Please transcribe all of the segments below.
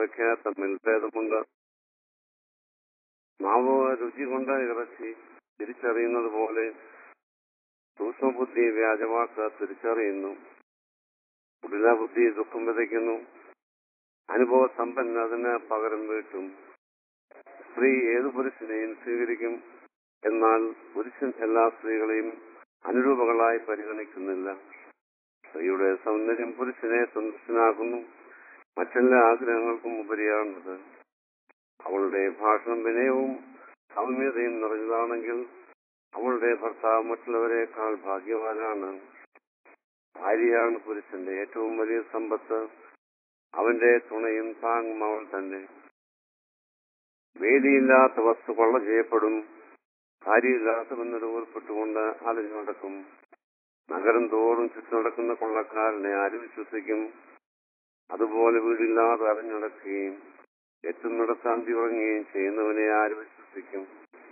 ഒക്കെ തമ്മിൽ ഭേദമുണ്ട് നാവ് രുചി കൊണ്ട് ഇറച്ചി തിരിച്ചറിയുന്നത് പോലെ സൂക്ഷ്മബുദ്ധി വ്യാജവാക്ക് തിരിച്ചറിയുന്നു കുടില ബുദ്ധി ദുഃഖം വിതയ്ക്കുന്നു അനുഭവ സമ്പന്ന അതിന് പകരം വീട്ടും സ്ത്രീ ഏത് പുരുഷനെയും സ്വീകരിക്കും എന്നാൽ പുരുഷൻ എല്ലാ സ്ത്രീകളെയും അനുരൂപകളായി പരിഗണിക്കുന്നില്ല സ്ത്രീയുടെ സൗന്ദര്യം പുരുഷനെ സന്തുഷ്ടനാക്കുന്നു മറ്റെല്ലാ ആഗ്രഹങ്ങൾക്കും ഉപരിയാണത് അവളുടെ ഭാഷണം വിനയവും സൗമ്യതയും നിറഞ്ഞതാണെങ്കിൽ അവളുടെ ഭർത്താവ് മറ്റുള്ളവരെക്കാൾ ഭാഗ്യവാനാണ് ഭാര്യയാണ് പുരുഷന്റെ ഏറ്റവും വലിയ സമ്പത്ത് അവന്റെ തുണയും താങ്ങും അവൾ തന്നെ വേദിയില്ലാത്ത വസ്തു കൊള്ള ചെയ്യപ്പെടും കാര്യമില്ലാത്തവെന്നൊരു ഉൾപ്പെട്ടുകൊണ്ട് അലഞ്ഞു നടക്കും നഗരം തോറും ചുറ്റു നടക്കുന്ന കൊള്ളക്കാരനെ ആര് വിശ്വസിക്കും അതുപോലെ വീടില്ലാതെ അറിഞ്ഞു നടക്കുകയും എത്തുന്നിടത്ത് അന്തി ഉറങ്ങുകയും ചെയ്യുന്നവനെ ആര് വിശ്വസിക്കും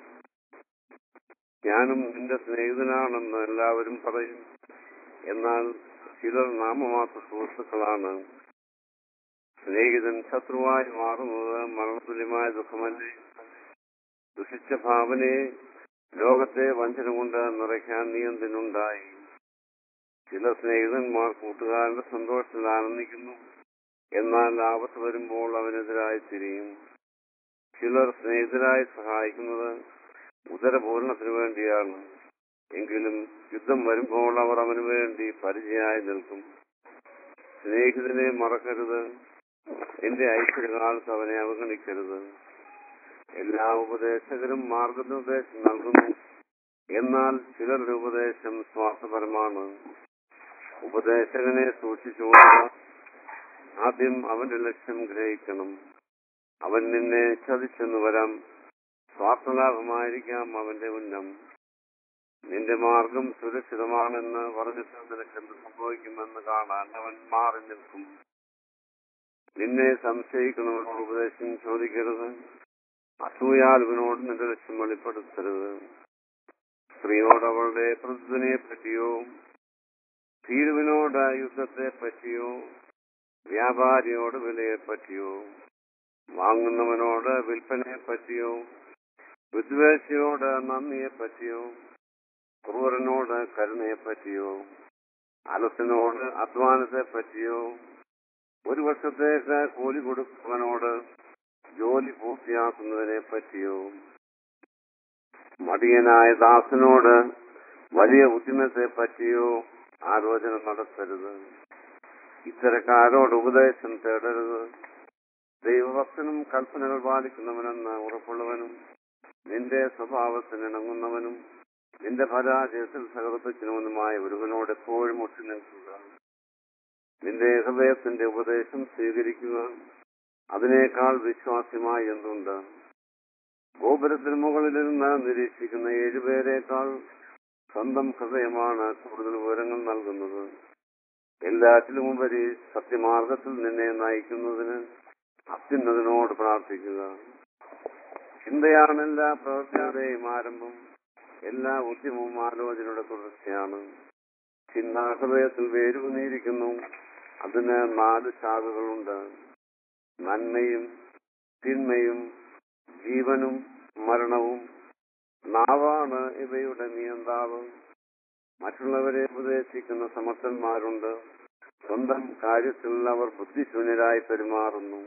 ഞാനും നിന്റെ സ്നേഹിതനാണെന്ന് എല്ലാവരും പറയും എന്നാൽ ചിലർ നാമമാത്ര സുഹൃത്തുക്കളാണ് സ്നേഹിതൻ ശത്രുവായി മാറുന്നത് മരണതുല്യമായ ദുഃഖമല്ലേ ദുഷിച്ച ഭാവനയെ ലോകത്തെ വഞ്ചന കൊണ്ട് നിറയ്ക്കാൻ നീ എന്തിനുണ്ടായി ചില സ്നേഹിതന്മാർ കൂട്ടുകാരന്റെ സന്തോഷത്തിൽ ആനന്ദിക്കുന്നു എന്നാൽ ആപത്ത് വരുമ്പോൾ അവനെതിരായി തിരിയും ചിലർ സ്നേഹിതരായി സഹായിക്കുന്നത് ഉദരപൂർണത്തിന് വേണ്ടിയാണ് എങ്കിലും യുദ്ധം വരുമ്പോൾ അവർ അവന് വേണ്ടി പരിചയമായി നിൽക്കും സ്നേഹിതനെ മറക്കരുത് എന്റെ ഐശ്വര്യകാലത്ത് അവനെ അവഗണിക്കരുത് എല്ലാ ഉപദേശകരും മാർഗനിർദ്ദേശം നൽകുന്നു എന്നാൽ ചിലരുടെ ഉപദേശം സ്വാർത്ഥപരമാണ് ഉപദേശകനെ സൂക്ഷിച്ചുകൊള്ളുക ആദ്യം അവന്റെ ലക്ഷ്യം ഗ്രഹിക്കണം അവൻ നിന്നെ ചതിച്ചെന്ന് വരാം സ്വാർത്ഥലാഭമായിരിക്കാം അവന്റെ ഉന്നം നിന്റെ മാർഗം സുരക്ഷിതമാണെന്ന് പറഞ്ഞിട്ട് നിനക്ക് എന്ത് സംഭവിക്കുമെന്ന് കാണാൻ അവൻ മാറി നിൽക്കും നിന്നെ സംശയിക്കുന്നവരോട് ഉപദേശം ചോദിക്കരുത് അസൂയാലുവിനോട് നിന്റെ ലക്ഷ്യം വെളിപ്പെടുത്തരുത് സ്ത്രീയോട് അവളുടെ പ്രതിനെ പറ്റിയോ തീരുവിനോട് യുദ്ധത്തെ പറ്റിയോ വ്യാപാരിയോട് വിലയെ പറ്റിയോ വാങ്ങുന്നവനോട് വിൽപ്പനയെ പറ്റിയോ വിദ്വേഷിയോട് നന്ദിയെ പറ്റിയോ ക്രൂരനോട് കരുണയെ പറ്റിയോ അലസനോട് അധ്വാനത്തെ പറ്റിയോ ഒരു വർഷത്തേക്ക് കൂലി കൊടുക്കുന്നവനോട് ജോലി പൂർത്തിയാക്കുന്നതിനെ പറ്റിയോ മടിയനായ ദാസനോട് വലിയ ഉദ്യമത്തെ പറ്റിയോ ആലോചന നടത്തരുത് ഇത്തരക്കാരോട് ഉപദേശം തേടരുത് ദൈവഭക്തനും കൽപ്പനകൾ പാലിക്കുന്നവനെന്ന് ഉറപ്പുള്ളവനും നിന്റെ സ്വഭാവത്തിന് ഇണങ്ങുന്നവനും നിന്റെ പരാജയത്തിൽ സഹവർത്തിക്കുന്നവനുമായ ഒരുവനോട് എപ്പോഴും ഒട്ടി നിൽക്കുക നിന്റെ ഹൃദയത്തിന്റെ ഉപദേശം സ്വീകരിക്കുക അതിനേക്കാൾ വിശ്വാസ്യമായി എന്തുണ്ട് ഗോപുരത്തിന് മുകളിലിരുന്ന് നിരീക്ഷിക്കുന്ന ഏഴുപേരെക്കാൾ സ്വന്തം ഹൃദയമാണ് കൂടുതൽ വിവരങ്ങൾ നൽകുന്നത് എല്ലാറ്റിലും ഉപരി സത്യമാർഗത്തിൽ നിന്നെ നയിക്കുന്നതിന് അത്യുന്നതിനോട് പ്രാർത്ഥിക്കുക ചിന്തയാണ് എല്ലാ പ്രവൃത്തിയുടെയും ആരംഭം എല്ലാ ഉദ്യമവും ആലോചനയുടെ തുടർച്ചയാണ് ചിന്ത ഹൃദയത്തിൽ വേരൂന്നിയിരിക്കുന്നു അതിന് നാല് ശാഖകളുണ്ട് നന്മയും തിന്മയും ജീവനും മരണവും നാവാണ് ഇവയുടെ നിയന്താവ് മറ്റുള്ളവരെ ഉപദേശിക്കുന്ന സമർത്ഥന്മാരുണ്ട് സ്വന്തം കാര്യത്തിൽ അവർ ബുദ്ധിശൂന്യരായി പെരുമാറുന്നു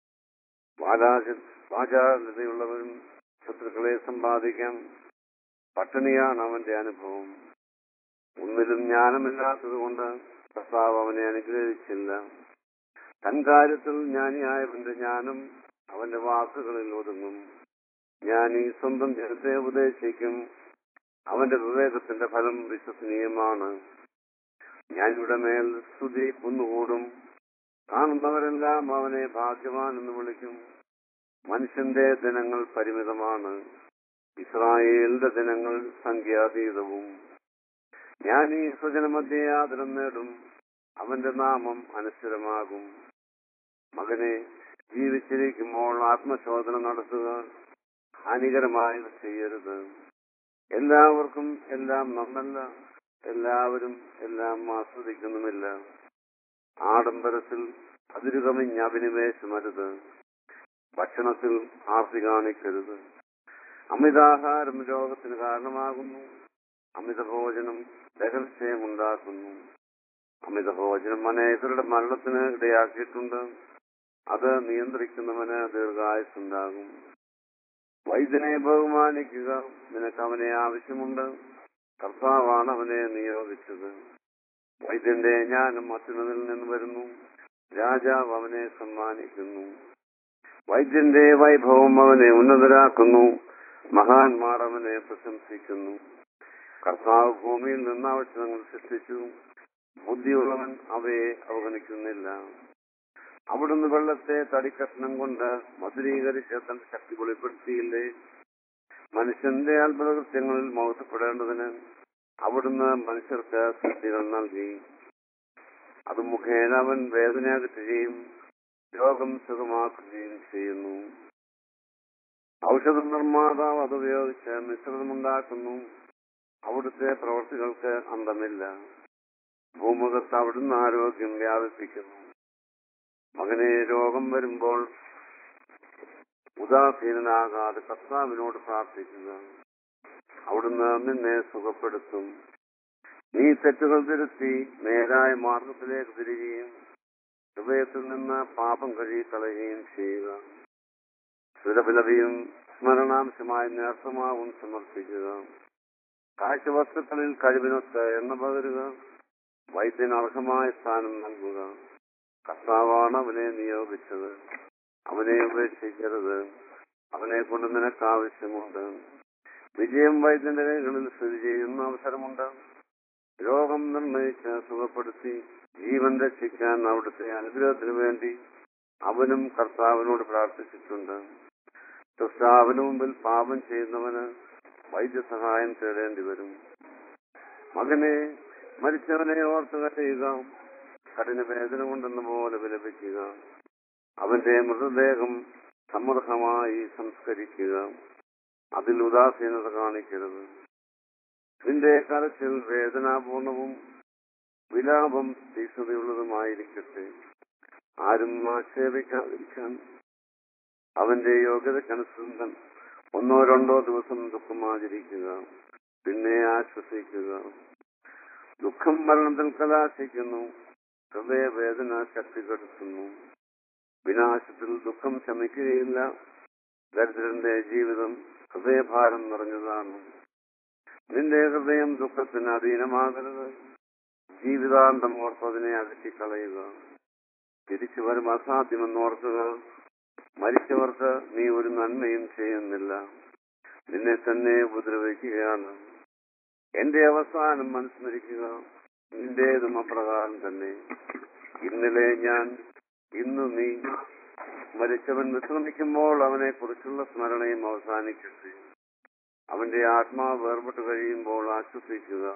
വാചാലതയുള്ളവരും ശത്രുക്കളെ സമ്പാദിക്കാം പട്ടിണിയാണ് അവന്റെ അനുഭവം ഒന്നിലും ജ്ഞാനമില്ലാത്തത് കൊണ്ട് കർത്താവ് അവനെ അനുഗ്രഹിച്ചില്ല തൻ കാര്യത്തിൽ ജ്ഞാനിയായവന്റെ ജ്ഞാനം അവന്റെ വാക്കുകളിൽ ഒതുങ്ങും ജ്ഞാനി സ്വന്തം ജനത്തെ ഉപദേശിക്കും അവന്റെ വിവേകത്തിന്റെ ഫലം വിശ്വസനീയമാണ് ജ്ഞാനിയുടെ മേൽ സ്തുതി കുന്നുകൂടും കാണുന്നവരെല്ലാം അവനെ ഭാഗ്യവാൻ എന്ന് വിളിക്കും മനുഷ്യന്റെ ദിനങ്ങൾ പരിമിതമാണ് ഇസ്രായേലിന്റെ ദിനങ്ങൾ സംഖ്യാതീതവും ഞാൻ ഈ സ്വജനമധ്യേ ആദരം നേടും അവന്റെ നാമം അനശ്വരമാകും മകനെ ജീവിച്ചിരിക്കുമ്പോൾ ആത്മശോധന നടത്തുക ഹാനികരമായത് ചെയ്യരുത് എല്ലാവർക്കും എല്ലാം നന്നല്ല എല്ലാവരും എല്ലാം ആസ്വദിക്കുന്നുമില്ല ആഡംബരത്തിൽ അതിരുകമിഞ്ഞ് അഭിനിവേശമരുത് ഭക്ഷണത്തിൽ ആർത്തി കാണിക്കരുത് അമിതാഹാരം രോഗത്തിന് കാരണമാകുന്നു അമിത ഭോജനം ദഹനക്ഷയം ഉണ്ടാക്കുന്നു അമിത ഭോജനം അനേകരുടെ മരണത്തിന് ഇടയാക്കിയിട്ടുണ്ട് അത് നിയന്ത്രിക്കുന്നവന് ദീർഘായുസുണ്ടാകും വൈദ്യനെ ബഹുമാനിക്കുക നിനക്ക് അവനെ ആവശ്യമുണ്ട് കർത്താവാണ് അവനെ നിയോഗിച്ചത് വൈദ്യന്റെ ജ്ഞാനം മറ്റുള്ളതിൽ നിന്ന് വരുന്നു രാജാവ് അവനെ സമ്മാനിക്കുന്നു വൈദ്യന്റെ വൈഭവം അവനെ ഉന്നതരാക്കുന്നു മഹാന്മാർ അവനെ പ്രശംസിക്കുന്നു കർത്താവ് ഭൂമിയിൽ നിന്ന് ആവശ്യങ്ങൾ സൃഷ്ടിച്ചു ബുദ്ധിയുള്ളവൻ അവയെ അവഗണിക്കുന്നില്ല അവിടുന്ന് വെള്ളത്തെ തടിക്കഷ്ണം കൊണ്ട് മധുരീകരിച്ച് തന്റെ ശക്തി വെളിപ്പെടുത്തിയില്ലേ മനുഷ്യന്റെ അത്ഭുത കൃത്യങ്ങളിൽ മഹത്വപ്പെടേണ്ടതിന് അവിടുന്ന് മനുഷ്യർക്ക് സൃഷ്ടികൾ നൽകി അത് മുഖേന അവൻ വേദന അകറ്റുകയും രോഗം സുഖമാക്കുകയും ചെയ്യുന്നു ഔഷധ നിർമ്മാതാവ് അത് ഉപയോഗിച്ച് മിശ്രിതമുണ്ടാക്കുന്നു അവിടുത്തെ പ്രവർത്തികൾക്ക് അന്തമില്ല ഭൂമുഖത്ത് അവിടുന്ന് ആരോഗ്യം വ്യാപിപ്പിക്കുന്നു മകനെ രോഗം വരുമ്പോൾ ഉദാസീനനാകാതെ കർത്താവിനോട് പ്രാർത്ഥിക്കുക അവിടുന്ന് നിന്നെ സുഖപ്പെടുത്തും നീ തെറ്റുകൾ തിരുത്തി നേരായ മാർഗത്തിലേക്ക് തിരികുകയും ഹൃദയത്തിൽ നിന്ന് പാപം കഴുകിക്കളയുകയും ചെയ്യുക സുരഭിലതയും സ്മരണാംശമായ നേർത്തമാവും സമർപ്പിക്കുക കാഴ്ചവസ്തുക്കളിൽ കഴിവിനൊത്ത് എണ്ണ പകരുക വൈദ്യന് അർഹമായ സ്ഥാനം നൽകുക കർത്താവാണ് അവനെ നിയോഗിച്ചത് അവനെ ഉപേക്ഷിക്കരുത് അവനെ കൊണ്ട് നിനക്ക് ആവശ്യമുണ്ട് വിജയം വൈദ്യന്റെ കൈകളിൽ സ്ഥിതി ചെയ്യുന്ന അവസരമുണ്ട് രോഗം നിർണയിച്ച് സുഖപ്പെടുത്തി ജീവൻ രക്ഷിക്കാൻ അവിടുത്തെ അനുഗ്രഹത്തിനു വേണ്ടി അവനും കർത്താവിനോട് പ്രാർത്ഥിച്ചിട്ടുണ്ട് കർത്താവിന് മുമ്പിൽ പാപം ചെയ്യുന്നവന് വൈദ്യസഹായം തേടേണ്ടി വരും മകനെ മരിച്ചവനെ ഓർത്ത് കരയുക കഠിന വേദന കൊണ്ടെന്ന പോലെ വിലപിക്കുക അവന്റെ മൃതദേഹം സമൃദ്ധമായി സംസ്കരിക്കുക അതിൽ ഉദാസീനത കാണിക്കരുത് നിന്റെ കരച്ചിൽ വേദനാപൂർണവും വിലാപം തീഷ്ണതയുള്ളതുമായിരിക്കട്ടെ ആരും ആക്ഷേപിക്കാതിരിക്കാൻ അവന്റെ യോഗ്യതക്കനുസൃതം ഒന്നോ രണ്ടോ ദിവസം ദുഃഖം ആചരിക്കുക പിന്നെ ആശ്വസിക്കുക ദുഃഖം മരണത്തിൽ കലാശിക്കുന്നു ഹൃദയവേദന ശക്തിപ്പെടുത്തുന്നു വിനാശത്തിൽ ദുഃഖം ശമിക്കുകയില്ല ദരിദ്രന്റെ ജീവിതം ഹൃദയഭാരം നിറഞ്ഞതാണ് നിന്റെ ഹൃദയം ദുഃഖത്തിന് അധീനമാകരുത് ജീവിതാന്തം ഓർത്തതിനെ അകറ്റിക്കളയുക തിരിച്ചു വരും അസാധ്യമെന്ന് ഓർക്കുക മരിച്ചവർക്ക് നീ ഒരു നന്മയും ചെയ്യുന്നില്ല നിന്നെ തന്നെ ഉപദ്രവിക്കുകയാണ് എന്റെ അവസാനം അനുസ്മരിക്കുക നിന്റേതും അപ്രകാരം തന്നെ ഇന്നലെ ഞാൻ ഇന്ന് നീ മരിച്ചവൻ വിശ്രമിക്കുമ്പോൾ അവനെ കുറിച്ചുള്ള സ്മരണയും അവസാനിക്കട്ടെ അവന്റെ ആത്മാവ് വേർപെട്ട് കഴിയുമ്പോൾ ആശ്വസിക്കുക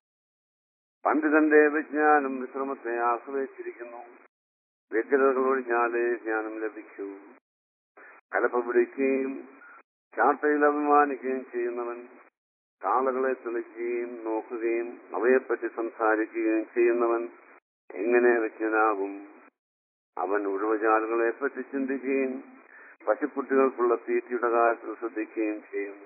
പണ്ഡിതന്റെ വിജ്ഞാനം വിശ്രമത്തെ ആശ്രയിച്ചിരിക്കുന്നു വ്യഗ്രതകൾ ഒഴിഞ്ഞാലേ ജ്ഞാനം ലഭിക്കൂ കലപ്പ പിടിക്കുകയും ചാട്ടയിൽ അഭിമാനിക്കുകയും ചെയ്യുന്നവൻ കാളകളെ തെളിക്കുകയും നോക്കുകയും അവയെപ്പറ്റി സംസാരിക്കുകയും ചെയ്യുന്നവൻ എങ്ങനെ വിജ്ഞനാകും അവൻ ഉഴവജാലുകളെ പറ്റി ചിന്തിക്കുകയും പശുക്കുട്ടികൾക്കുള്ള തീറ്റയുടെ കാര്യത്തിൽ ശ്രദ്ധിക്കുകയും ചെയ്യുന്നു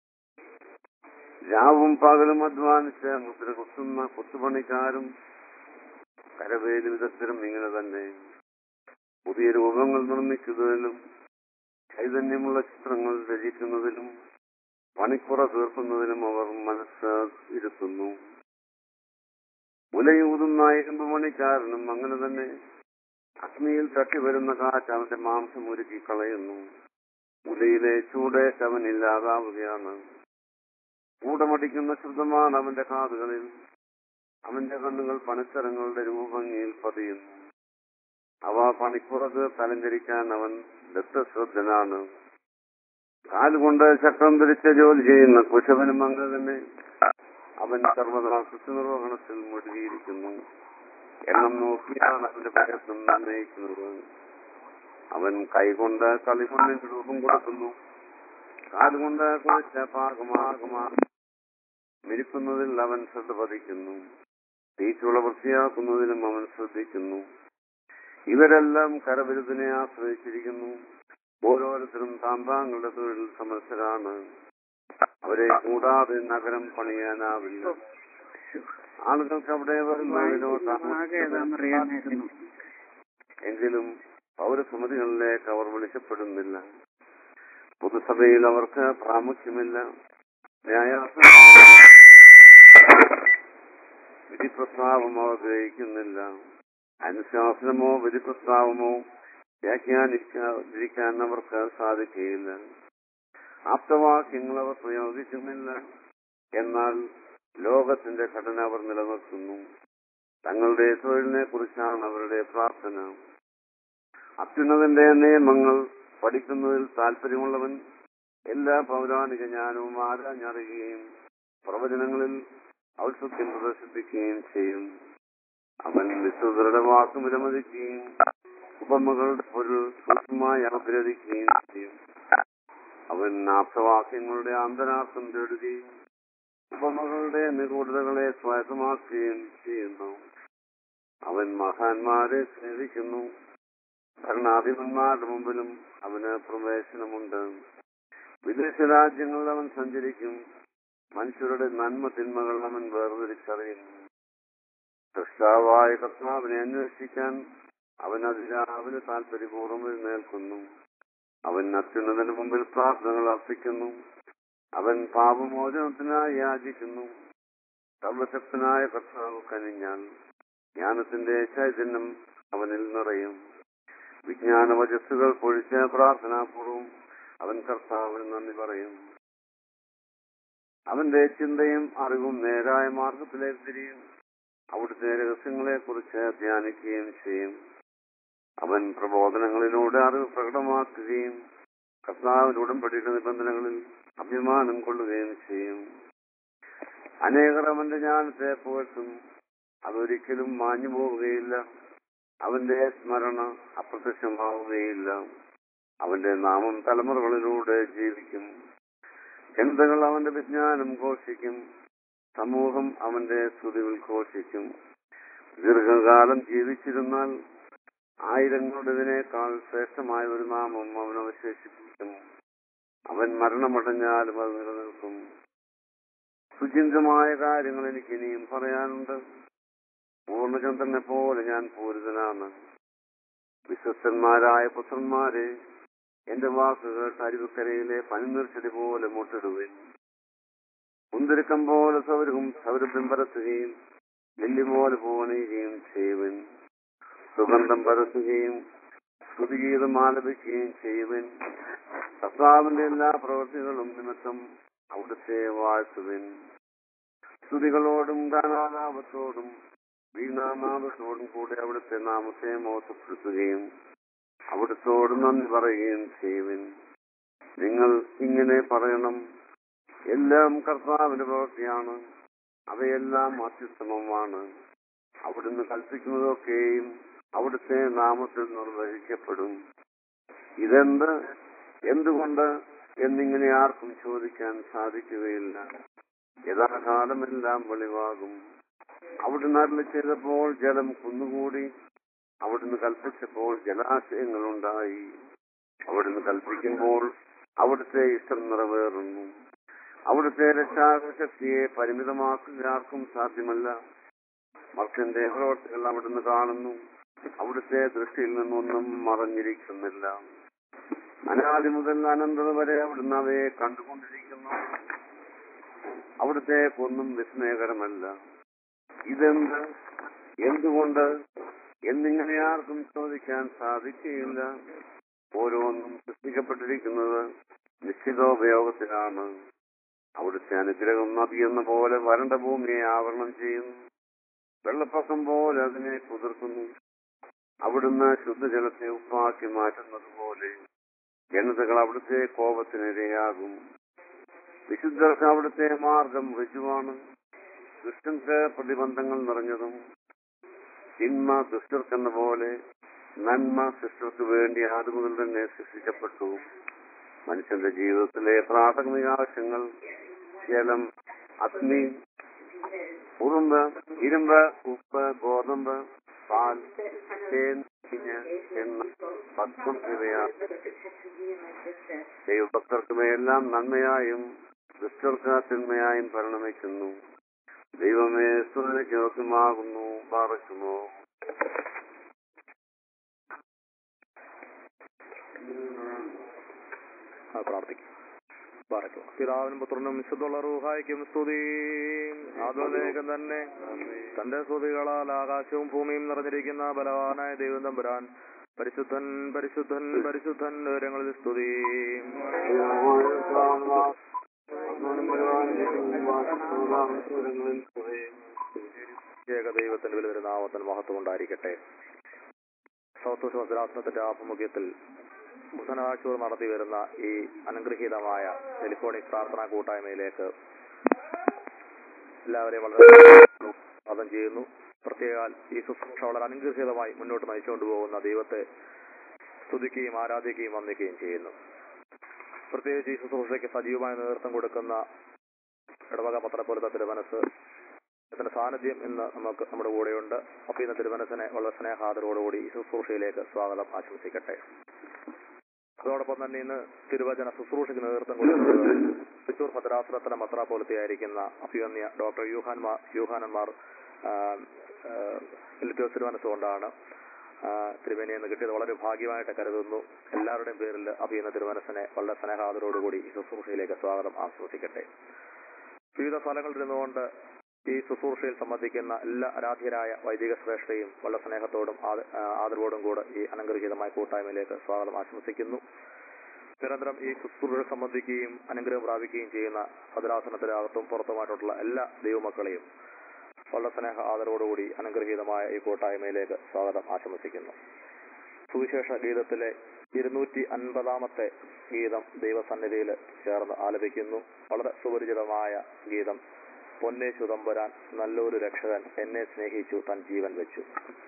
രാവും പകലും അധ്വാനിച്ച് മുദ്ര കുത്തുന്ന കുത്തുപണിക്കാരും കരവേലി വിദഗ്ധരും ഇങ്ങനെ തന്നെ പുതിയ രൂപങ്ങൾ നിർമ്മിക്കുന്നതിലും ചൈതന്യമുള്ള ചിത്രങ്ങൾ രചിക്കുന്നതിലും പണിക്കുറ തീർക്കുന്നതിലും അവർ മനസ്സ് ഇരുത്തുന്നു ഉലയൂതുന്ന ഇരുമ്പ് മണിക്കാരനും അങ്ങനെ തന്നെ അഗ്നിയിൽ തട്ടി വരുന്ന കാറ്റ് അവന്റെ മാംസം ഒരുക്കി കളയുന്നു ഉലയിലെ ചൂടേറ്റ് അവൻ ഇല്ലാതാവുകയാണ് കൂടമടിക്കുന്ന ശബ്ദമാണ് അവന്റെ കാതുകളിൽ അവന്റെ കണ്ണുകൾ പണിത്തരങ്ങളുടെ രൂപഭംഗിയിൽ പതിയുന്നു അവ പണിക്കുറത്ത് തലങ്കരിക്കാൻ അവൻ ദത്തശ്രദ്ധനാണ് കാലുകൊണ്ട് ചക്രം ധരിച്ച ജോലി ചെയ്യുന്ന കുശവനും അങ്ങനെ തന്നെ അവൻ സർവ്വതാ കൃത്യനിർവഹണത്തിൽ മുഴുകിയിരിക്കുന്നു എണ്ണം നോക്കിയാണ് അവന്റെ പ്രയത്നം നിർണ്ണയിക്കുന്നത് അവൻ കൈകൊണ്ട് കളിമണ്ണിന് രൂപം കൊടുക്കുന്നു കാലുകൊണ്ട് കുഴച്ച പാകമാകമാ മിരിക്കുന്നതിൽ അവൻ ശ്രദ്ധ പതിക്കുന്നു തീച്ചുള വൃത്തിയാക്കുന്നതിലും അവൻ ശ്രദ്ധിക്കുന്നു ഇവരെല്ലാം കരവിരുദിനെ ആശ്രയിച്ചിരിക്കുന്നു ഓരോ ഓരോരുത്തരും താമ്പാങ്ങളുടെ തൊഴിൽ സമസ്യരാണ് അവരെ കൂടാതെ നഗരം പണിയാനാവില്ല ആളുകൾക്ക് അവിടെ വരുന്നതിനോ ആകെ ഏതാണെന്നറിയാനായിരുന്നു എങ്കിലും പൗരസമിതികളിലേക്ക് അവർ വിളിക്കപ്പെടുന്നില്ല പൊതുസഭയിൽ അവർക്ക് പ്രാമുഖ്യമില്ല ന്യായാസന വിധി പ്രസ്താവം അവർ ഗ്രഹിക്കുന്നില്ല അനുശാസനമോ വിധി പ്രസ്താവമോ വ്യാഖ്യാനിക്കാതിരിക്കാൻ അവർക്ക് സാധിക്കുകയില്ല ആപ്തവാക്യങ്ങൾ അവർ പ്രയോഗിക്കുന്നില്ല എന്നാൽ ലോകത്തിന്റെ ഘടന അവർ നിലനിർത്തുന്നു തങ്ങളുടെ തൊഴിലിനെ കുറിച്ചാണ് അവരുടെ പ്രാർത്ഥന അത്യുന്നതന്റെ നിയമങ്ങൾ പഠിക്കുന്നതിൽ താല്പര്യമുള്ളവൻ എല്ലാ പൗരാണിക ജ്ഞാനവും ആരാഞ്ഞറിയുകയും പ്രവചനങ്ങളിൽ ഔത്സുഖ്യം പ്രദർശിപ്പിക്കുകയും ചെയ്യും അവൻ വിശുദ്ധരുടെ വാക്കും വിലമതിക്കുകയും ഉപമകളുടെ പൊരുൾ സൂക്ഷ്മമായി അപഗ്രഥിക്കുകയും ചെയ്യും അവൻ ആപ്തവാക്യങ്ങളുടെ ആന്തരാർത്ഥം തേടുകയും ഉപമകളുടെ നിഗൂഢതകളെ സ്വായത്തമാക്കുകയും ചെയ്യുന്നു അവൻ മഹാന്മാരെ സ്നേഹിക്കുന്നു ഭരണാധിപന്മാരുടെ മുമ്പിലും അവന് പ്രവേശനമുണ്ട് വിദേശ രാജ്യങ്ങളിൽ അവൻ സഞ്ചരിക്കും മനുഷ്യരുടെ നന്മ തിന്മകൾ അവൻ വേർതിരിച്ചറിയുന്നു സൃഷ്ടാവായ കർത്താവിനെ അന്വേഷിക്കാൻ അവൻ അതിരാവിലെ താല്പര്യപൂർവ്വം എഴുന്നേൽക്കുന്നു അവൻ അത്യുന്നതിന് മുമ്പിൽ പ്രാർത്ഥനകൾ അർപ്പിക്കുന്നു അവൻ പാപമോചനത്തിനായി യാചിക്കുന്നു സർവശക്തനായ കർത്താവ് കനിഞ്ഞാൽ ജ്ഞാനത്തിന്റെ ചൈതന്യം അവനിൽ നിറയും വിജ്ഞാന വചസ്സുകൾ പൊഴിച്ച പ്രാർത്ഥനാപൂർവം അവൻ കർത്താവിന് നന്ദി പറയും അവന്റെ ചിന്തയും അറിവും നേരായ മാർഗത്തിലേക്ക് തിരിയും അവിടുത്തെ രഹസ്യങ്ങളെ കുറിച്ച് ധ്യാനിക്കുകയും ചെയ്യും അവൻ പ്രബോധനങ്ങളിലൂടെ അറിവ് പ്രകടമാക്കുകയും കർത്താവിന്റെ ഉടമ്പടിയുടെ നിബന്ധനകളിൽ അഭിമാനം കൊള്ളുകയും ചെയ്യും അനേകർ അവന്റെ ജ്ഞാനത്തെ പുകഴ്ത്തും അതൊരിക്കലും മാഞ്ഞു പോവുകയില്ല അവന്റെ സ്മരണ അപ്രത്യക്ഷമാവുകയില്ല അവന്റെ നാമം തലമുറകളിലൂടെ ജീവിക്കും ജനതകൾ അവന്റെ വിജ്ഞാനം ഘോഷിക്കും സമൂഹം അവന്റെ സ്തുതികൾ ഘോഷിക്കും ദീർഘകാലം ജീവിച്ചിരുന്നാൽ ആയിരങ്ങളുടേതിനേക്കാൾ ശ്രേഷ്ഠമായ ഒരു നാമം അവൻ അവശേഷിപ്പിക്കും അവൻ മരണമടഞ്ഞാലും അത് നിലനിൽക്കും സുചിന്തമായ കാര്യങ്ങൾ എനിക്ക് ഇനിയും പറയാനുണ്ട് പൂർണ്ണചന്ദ്രനെ പോലെ ഞാൻ പൂരിതനാണ് വിശ്വസ്തന്മാരായ പുത്രന്മാരെ എന്റെ വാക്കുകൾ അരുവിക്കരയിലെ പനിനീർച്ചെടി പോലെ മുട്ടിടുവിൻ മുന്തിരിക്കം പോലെ സൗരവും സൗരഭ്യം പരത്തുകയും നെല്ലി പോലെ പോണയുകയും ചെയ്യുവിൻ സുഗന്ധം പരത്തുകയും സ്തുതിഗീതം ആലപിക്കുകയും ചെയ്യുവിൻ കർത്താവിന്റെ എല്ലാ പ്രവൃത്തികളും നിമിത്തം അവിടുത്തെ വാഴ്ത്തുവിൻ സ്തുതികളോടും ഗാനാലാപത്തോടും വീണാനാമത്തോടും കൂടെ അവിടുത്തെ നാമത്തെ മോശപ്പെടുത്തുകയും അവിടുത്തോട് നന്ദി പറയുകയും ചെയ്യുവിൻ നിങ്ങൾ ഇങ്ങനെ പറയണം എല്ലാം കർത്താവിന്റെ പ്രവൃത്തിയാണ് അവയെല്ലാം അത്യുത്തമമാണ് അവിടുന്ന് കൽപ്പിക്കുന്നതൊക്കെയും അവിടുത്തെ നാമത്തിൽ നിർവഹിക്കപ്പെടും ഇതെന്ത് എന്തുകൊണ്ട് എന്നിങ്ങനെ ആർക്കും ചോദിക്കാൻ സാധിക്കുകയില്ല യഥാകാലമെല്ലാം വെളിവാകും അവിടുന്ന് അരുളി ചെയ്തപ്പോൾ ജലം കുന്നുകൂടി അവിടുന്ന് കൽപ്പിച്ചപ്പോൾ ജലാശയങ്ങൾ ഉണ്ടായി അവിടുന്ന് കൽപ്പിക്കുമ്പോൾ അവിടുത്തെ ഇഷ്ടം നിറവേറുന്നു അവിടുത്തെ രക്ഷാശക്തിയെ പരിമിതമാക്കുക ആർക്കും സാധ്യമല്ല മർക്കന്റെ പ്രവർത്തികൾ അവിടുന്ന് കാണുന്നു അവിടുത്തെ ദൃഷ്ടിയിൽ നിന്നൊന്നും മറഞ്ഞിരിക്കുന്നില്ല അനാദി മുതൽ അനന്തത വരെ അവിടുന്ന് അവയെ കണ്ടുകൊണ്ടിരിക്കുന്നു അവിടുത്തെ ഒന്നും വിസ്മയകരമല്ല ഇതെന്ത് എന്തുകൊണ്ട് എന്നിങ്ങനെ ആർക്കും ചോദിക്കാൻ സാധിക്കുകയില്ല ഓരോന്നും സൃഷ്ടിക്കപ്പെട്ടിരിക്കുന്നത് നിശ്ചിതോപയോഗത്തിലാണ് അവിടുത്തെ അനുഗ്രഹം നദിയെന്ന പോലെ വരണ്ട ഭൂമിയെ ആവരണം ചെയ്യുന്നു വെള്ളപ്പൊക്കം പോലെ അതിനെ കുതിർക്കുന്നു അവിടുന്ന് ശുദ്ധജലത്തെ ഉപ്പാക്കി മാറ്റുന്നത് പോലെ ജനതകൾ അവിടുത്തെ കോപത്തിനിരയാകും വിശുദ്ധർക്ക് അവിടുത്തെ മാർഗം ഋജുവാണ് ദുഷ്ടർക്ക് പ്രതിബന്ധങ്ങൾ നിറഞ്ഞതും തിന്മ ദുഷ്ടർക്കെന്ന പോലെ നന്മ സൃഷ്ടർക്ക് വേണ്ടി ആദ്യമുതൽ തന്നെ സൃഷ്ടിക്കപ്പെട്ടു മനുഷ്യന്റെ ജീവിതത്തിലെ പ്രാഥമിക ആവശ്യങ്ങൾ ജലം അഗ്നി ഉറുമ്പ് ഇരുമ്പ് ഉപ്പ് ഗോതമ്പ് പാൽ തേൻ പിഞ്ഞ് എണ്ണ ഭക്ഷണം ഇവയാണ് ദൈവഭക്തർക്കുമെല്ലാം നന്മയായും ദുഷ്ടർക്ക് തിന്മയായും പരിണമിക്കുന്നു ദൈവമേ സ്തുതിക്ക് യോഗ്യമാകുന്നു പാറയ്ക്കുമോ ആ, പ്രാർത്ഥിക്കും പാറയ്ക്കും പിതാവിനും പുത്രനും വിശുദ്ധുള്ള റൂഹായിക്കും സ്തുതി ആദ്യം തന്നെ തന്റെ സ്തുതികളാൽ ആകാശവും ഭൂമിയും നിറഞ്ഞിരിക്കുന്ന ബലവാനായ ദൈവം തമ്പുരാൻ പരിശുദ്ധൻ പരിശുദ്ധൻ പരിശുദ്ധൻ വിവരങ്ങളിൽ സ്തുതി ഏക ദൈവത്തിന്റെ വില നാമത്തിന് മഹത്വം ഉണ്ടായിരിക്കട്ടെ സൗത്ത് ഭദ്രാസനത്തിന്റെ ആഭിമുഖ്യത്തിൽ ബുധനാഴ്ച നടത്തി വരുന്ന ഈ അനുഗ്രഹീതമായ ടെലിഫോണിക് പ്രാർത്ഥനാ കൂട്ടായ്മയിലേക്ക് എല്ലാവരെയും വളരെ സ്വാഗതം ചെയ്യുന്നു പ്രത്യേകാൽ ഈ ശുശ്രൂഷ വളരെ അനുഗ്രഹീതമായി മുന്നോട്ട് നയിച്ചുകൊണ്ട് പോകുന്ന ദൈവത്തെ സ്തുതിക്കുകയും ആരാധിക്കുകയും വന്ദിക്കുകയും ചെയ്യുന്നു പ്രത്യേകിച്ച് ഈ ശുശ്രൂഷയ്ക്ക് സജീവമായ നേതൃത്വം കൊടുക്കുന്ന ഇടവക പത്രപ്പോലത്തെ തിരുമനസ് ഇതിന്റെ സാന്നിധ്യം ഇന്ന് നമുക്ക് നമ്മുടെ കൂടെയുണ്ട് അപ്പൊ ഇന്ന് തിരുമനസിനെ വളരെ സ്നേഹാദരോടുകൂടി ഈ ശുശ്രൂഷയിലേക്ക് സ്വാഗതം ആശംസിക്കട്ടെ അതോടൊപ്പം തന്നെ ഇന്ന് തിരുവചന ശുശ്രൂഷയ്ക്ക് നേതൃത്വം കൊടുക്കുന്നത് തൃശൂർ ഭദ്രാസനത്തിലെ മത്രാപോലത്തെയായിരിക്കുന്ന അഭിവന്യ ഡോക്ടർ യൂഹാൻമാർ യൂഹാനന്മാർ ലിറ്റോസ് തിരുമനസ്സുകൊണ്ടാണ് തിരുമേനി എന്ന് കിട്ടിയത് വളരെ ഭാഗ്യമായിട്ട് കരുതുന്നു എല്ലാവരുടെയും പേരിൽ അഭിയുന്ന തിരുമനസിനെ വളരെ സ്നേഹാദരോടുകൂടി ഈ ശുശ്രൂഷയിലേക്ക് സ്വാഗതം ആസ്വദിക്കട്ടെ വിവിധ സ്ഥലങ്ങളിൽ ഇരുന്നുകൊണ്ട് ഈ ശുശ്രൂഷയിൽ സംബന്ധിക്കുന്ന എല്ലാ ആരാധ്യരായ വൈദിക ശ്രേഷ്ഠയും വളരെ സ്നേഹത്തോടും ആദ- ആ, ആദരവോടും കൂടെ ഈ അനഗ്രഹീതമായ കൂട്ടായ്മയിലേക്ക് സ്വാഗതം ആശംസിക്കുന്നു നിരന്തരം ഈ ശുശ്രൂഷ സംബന്ധിക്കുകയും അനുഗ്രഹം പ്രാപിക്കുകയും ചെയ്യുന്ന ഭദ്രാസനത്തിനകത്തും പുറത്തുമായിട്ടുള്ള എല്ലാ ദൈവമക്കളെയും വളരെ സ്നേഹ ആദരവോടുകൂടി അനുഗ്രഹീതമായ ഈ കൂട്ടായ്മയിലേക്ക് സ്വാഗതം ആശംസിക്കുന്നു സുവിശേഷ ഗീതത്തിലെ ഇരുന്നൂറ്റി അൻപതാമത്തെ ഗീതം ദൈവസന്നിധിയിൽ ചേർന്ന് ആലപിക്കുന്നു വളരെ സുപരിചിതമായ ഗീതം പൊന്നേശു തമ്പുരാൻ നല്ലൊരു രക്ഷകൻ എന്നെ സ്നേഹിച്ചു തൻ ജീവൻ വെച്ചു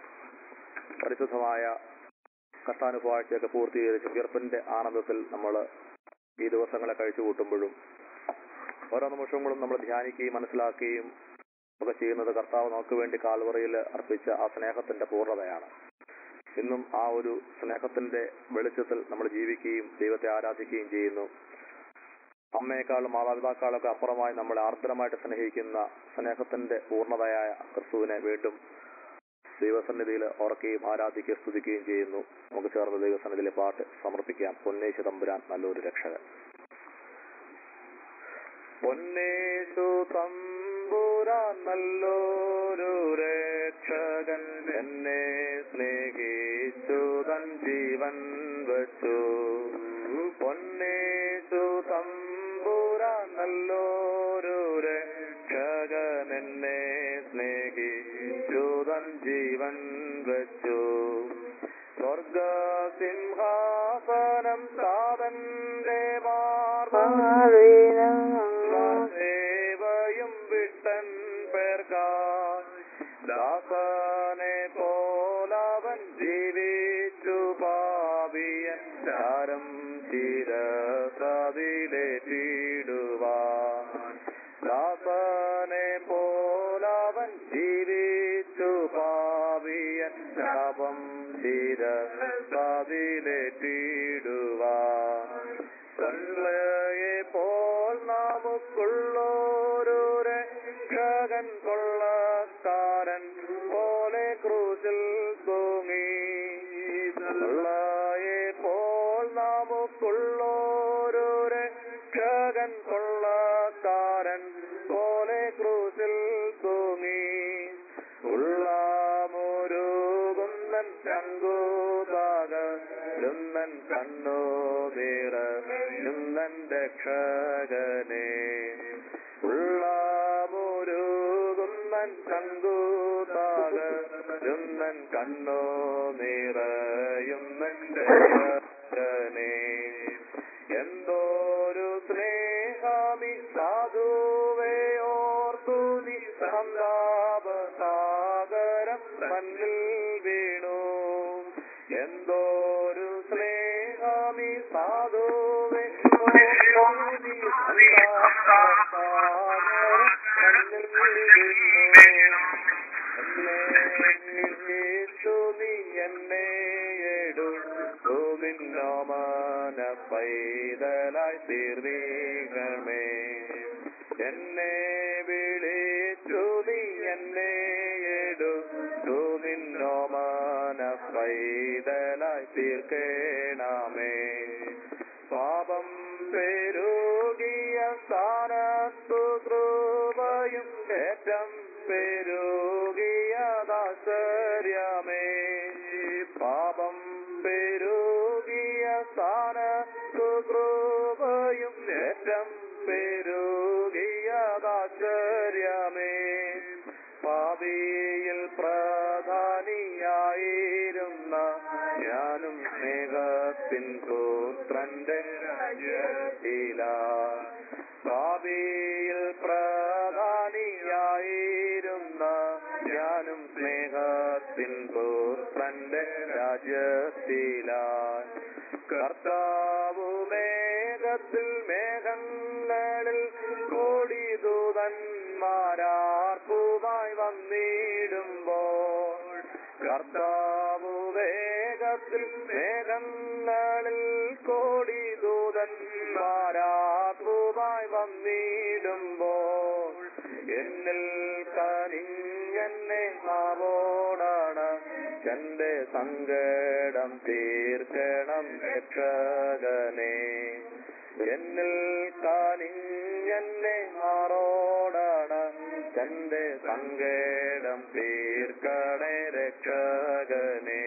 പരിശുദ്ധമായ കഷ്ടാനുഭവാഴ്ചയൊക്കെ പൂർത്തീകരിച്ച് ഉയർപ്പിന്റെ ആനന്ദത്തിൽ നമ്മൾ ഈ ദിവസങ്ങളെ കഴിച്ചു കൂട്ടുമ്പോഴും ഓരോ നിമിഷങ്ങളും നമ്മൾ ധ്യാനിക്കുകയും മനസ്സിലാക്കുകയും ഒക്കെ ചെയ്യുന്നത് കർത്താവ് നമുക്ക് വേണ്ടി കാൽവറയിൽ അർപ്പിച്ച ആ സ്നേഹത്തിന്റെ പൂർണ്ണതയാണ് ഇന്നും ആ ഒരു സ്നേഹത്തിന്റെ വെളിച്ചത്തിൽ നമ്മൾ ജീവിക്കുകയും ദൈവത്തെ ആരാധിക്കുകയും ചെയ്യുന്നു അമ്മയെക്കാളും മാതാപിതാക്കളൊക്കെ അപ്പുറമായി നമ്മളെ ആർദ്രമായിട്ട് സ്നേഹിക്കുന്ന സ്നേഹത്തിന്റെ പൂർണ്ണതയായ ക്രിസ്തുവിനെ വീണ്ടും ദൈവസന്നിധിയിൽ ഓർക്കുകയും ആരാധിക്കുകയും സ്തുതിക്കുകയും ചെയ്യുന്നു നമുക്ക് ചേർന്ന് ദൈവസന്നിധിയിലെ പാട്ട് സമർപ്പിക്കാം പൊന്നേശു തമ്പുരാൻ നല്ലൊരു രക്ഷകൻ പൊന്നേശു തമ്പുരാൻ നല്ലൊരു രക്ഷകൻ എന്നെ സ്നേഹിച്ചു തൻ ജീവൻ വച്ചു പൊന്നേശു തമ്പുരാൻ നല്ലൊരു രക്ഷകൻ എന്നെ സ്നേഹിച്ചു തൻ ജീവൻ വച്ചു സ്വർഗസിംഹാസനം സാതന്റെ സേവയും വിട്ടൻ പേർക്കാർ ദാസനെ പോലവൻ ജീവിച്ചു പാപിയൻ ചാരം ചിരസതിലേറ്റിടുവാൻ ദാസനെ പോലവൻ ജീവിച്ചു പാപിയൻ ശാപം ചിരസതിലേറ്റിടുവാൻ കള്ളയെ പോൽ നമുക്കുള്ളൊരു രക്ഷകൻ കൊള്ളക്കാരൻ പോലെ ക്രൂശിൽ തൂങ്ങി കള്ളയെ പോൽ നമുക്കുള്ളൊരു രക്ഷകൻ കൊള്ളക്കാരൻ പോലെ ക്രൂശിൽ തൂങ്ങി ഉള്ളാമൊരുകുന്നൻ ശങ്കുതാകുന്നൻ കണ്ണു തീറുന്നൻ രക്ഷകനെ ഉള്ളാമൊരുകുന്നൻ ശങ്കുതാകുന്നൻ കണ്ണു നിറയുന്നൻ രക്ഷകനെ എന്തോരു സ്നേഹാമി സാധുവയോർത്തു നീ സന്താപസാഗരം മണ്ണിൽ വീണു എന്തോരു സ്നേഹാമി സാധുവേ ഓർത്തു നീ സന്താപസാഗരം മണ്ണിൽ വീണു എന്നെ നീ എന്നെ എടുത്തു നിന്നോമാനം പൈതലായി തീർന്നീകണമേ എന്നെ വിളിച്ചു നീ എന്നെ എടുത്തു നിന്നോ മന പൈതലായി തീർക്കേണമേ പാപം പെരുകിയ സ്ഥാനത്തു കൃപയും ഏറ്റം പെരുകിയതാശ്ചര്യമേ പാപം പെരുകിയ സ്ഥാനത്തു കൃപയും ഏറ്റം പെരുകിയതാശ്ചര്യമേ പാപിയിൽ പ്രധാനിയായിരുന്ന ഞാനും സ്നേഹത്തിൻ പുത്രന്റെ രാജ്യത്തില പാപിയിൽ പ്രധാനിയായിരുന്ന ഞാനും സ്നേഹത്തിൻ പുത്രന്റെ രാജ്യത്തില കർത്താവു മേഘത്തിൽ മേഘങ്ങളിൽ കോടി ദൂതന്മാരാർപ്പുമായി വന്നിടുമ്പോൾ കർത്താവു വേഗത്തിൽ മേഘങ്ങളിൽ കോടി ദൂതന്മാരാർപ്പുമായി വന്നിടുമ്പോൾ എന്നിൽ കനിഞ്ഞെന്നെ മാവോടാണ് എന്റെ സങ്കടം തീർക്കണം രക്ഷകനെ എന്നിൽ കനിഞ്ഞെന്നെ മാറോടാണ് എന്റെ സങ്കടം തീർക്കണേ രക്ഷകനെ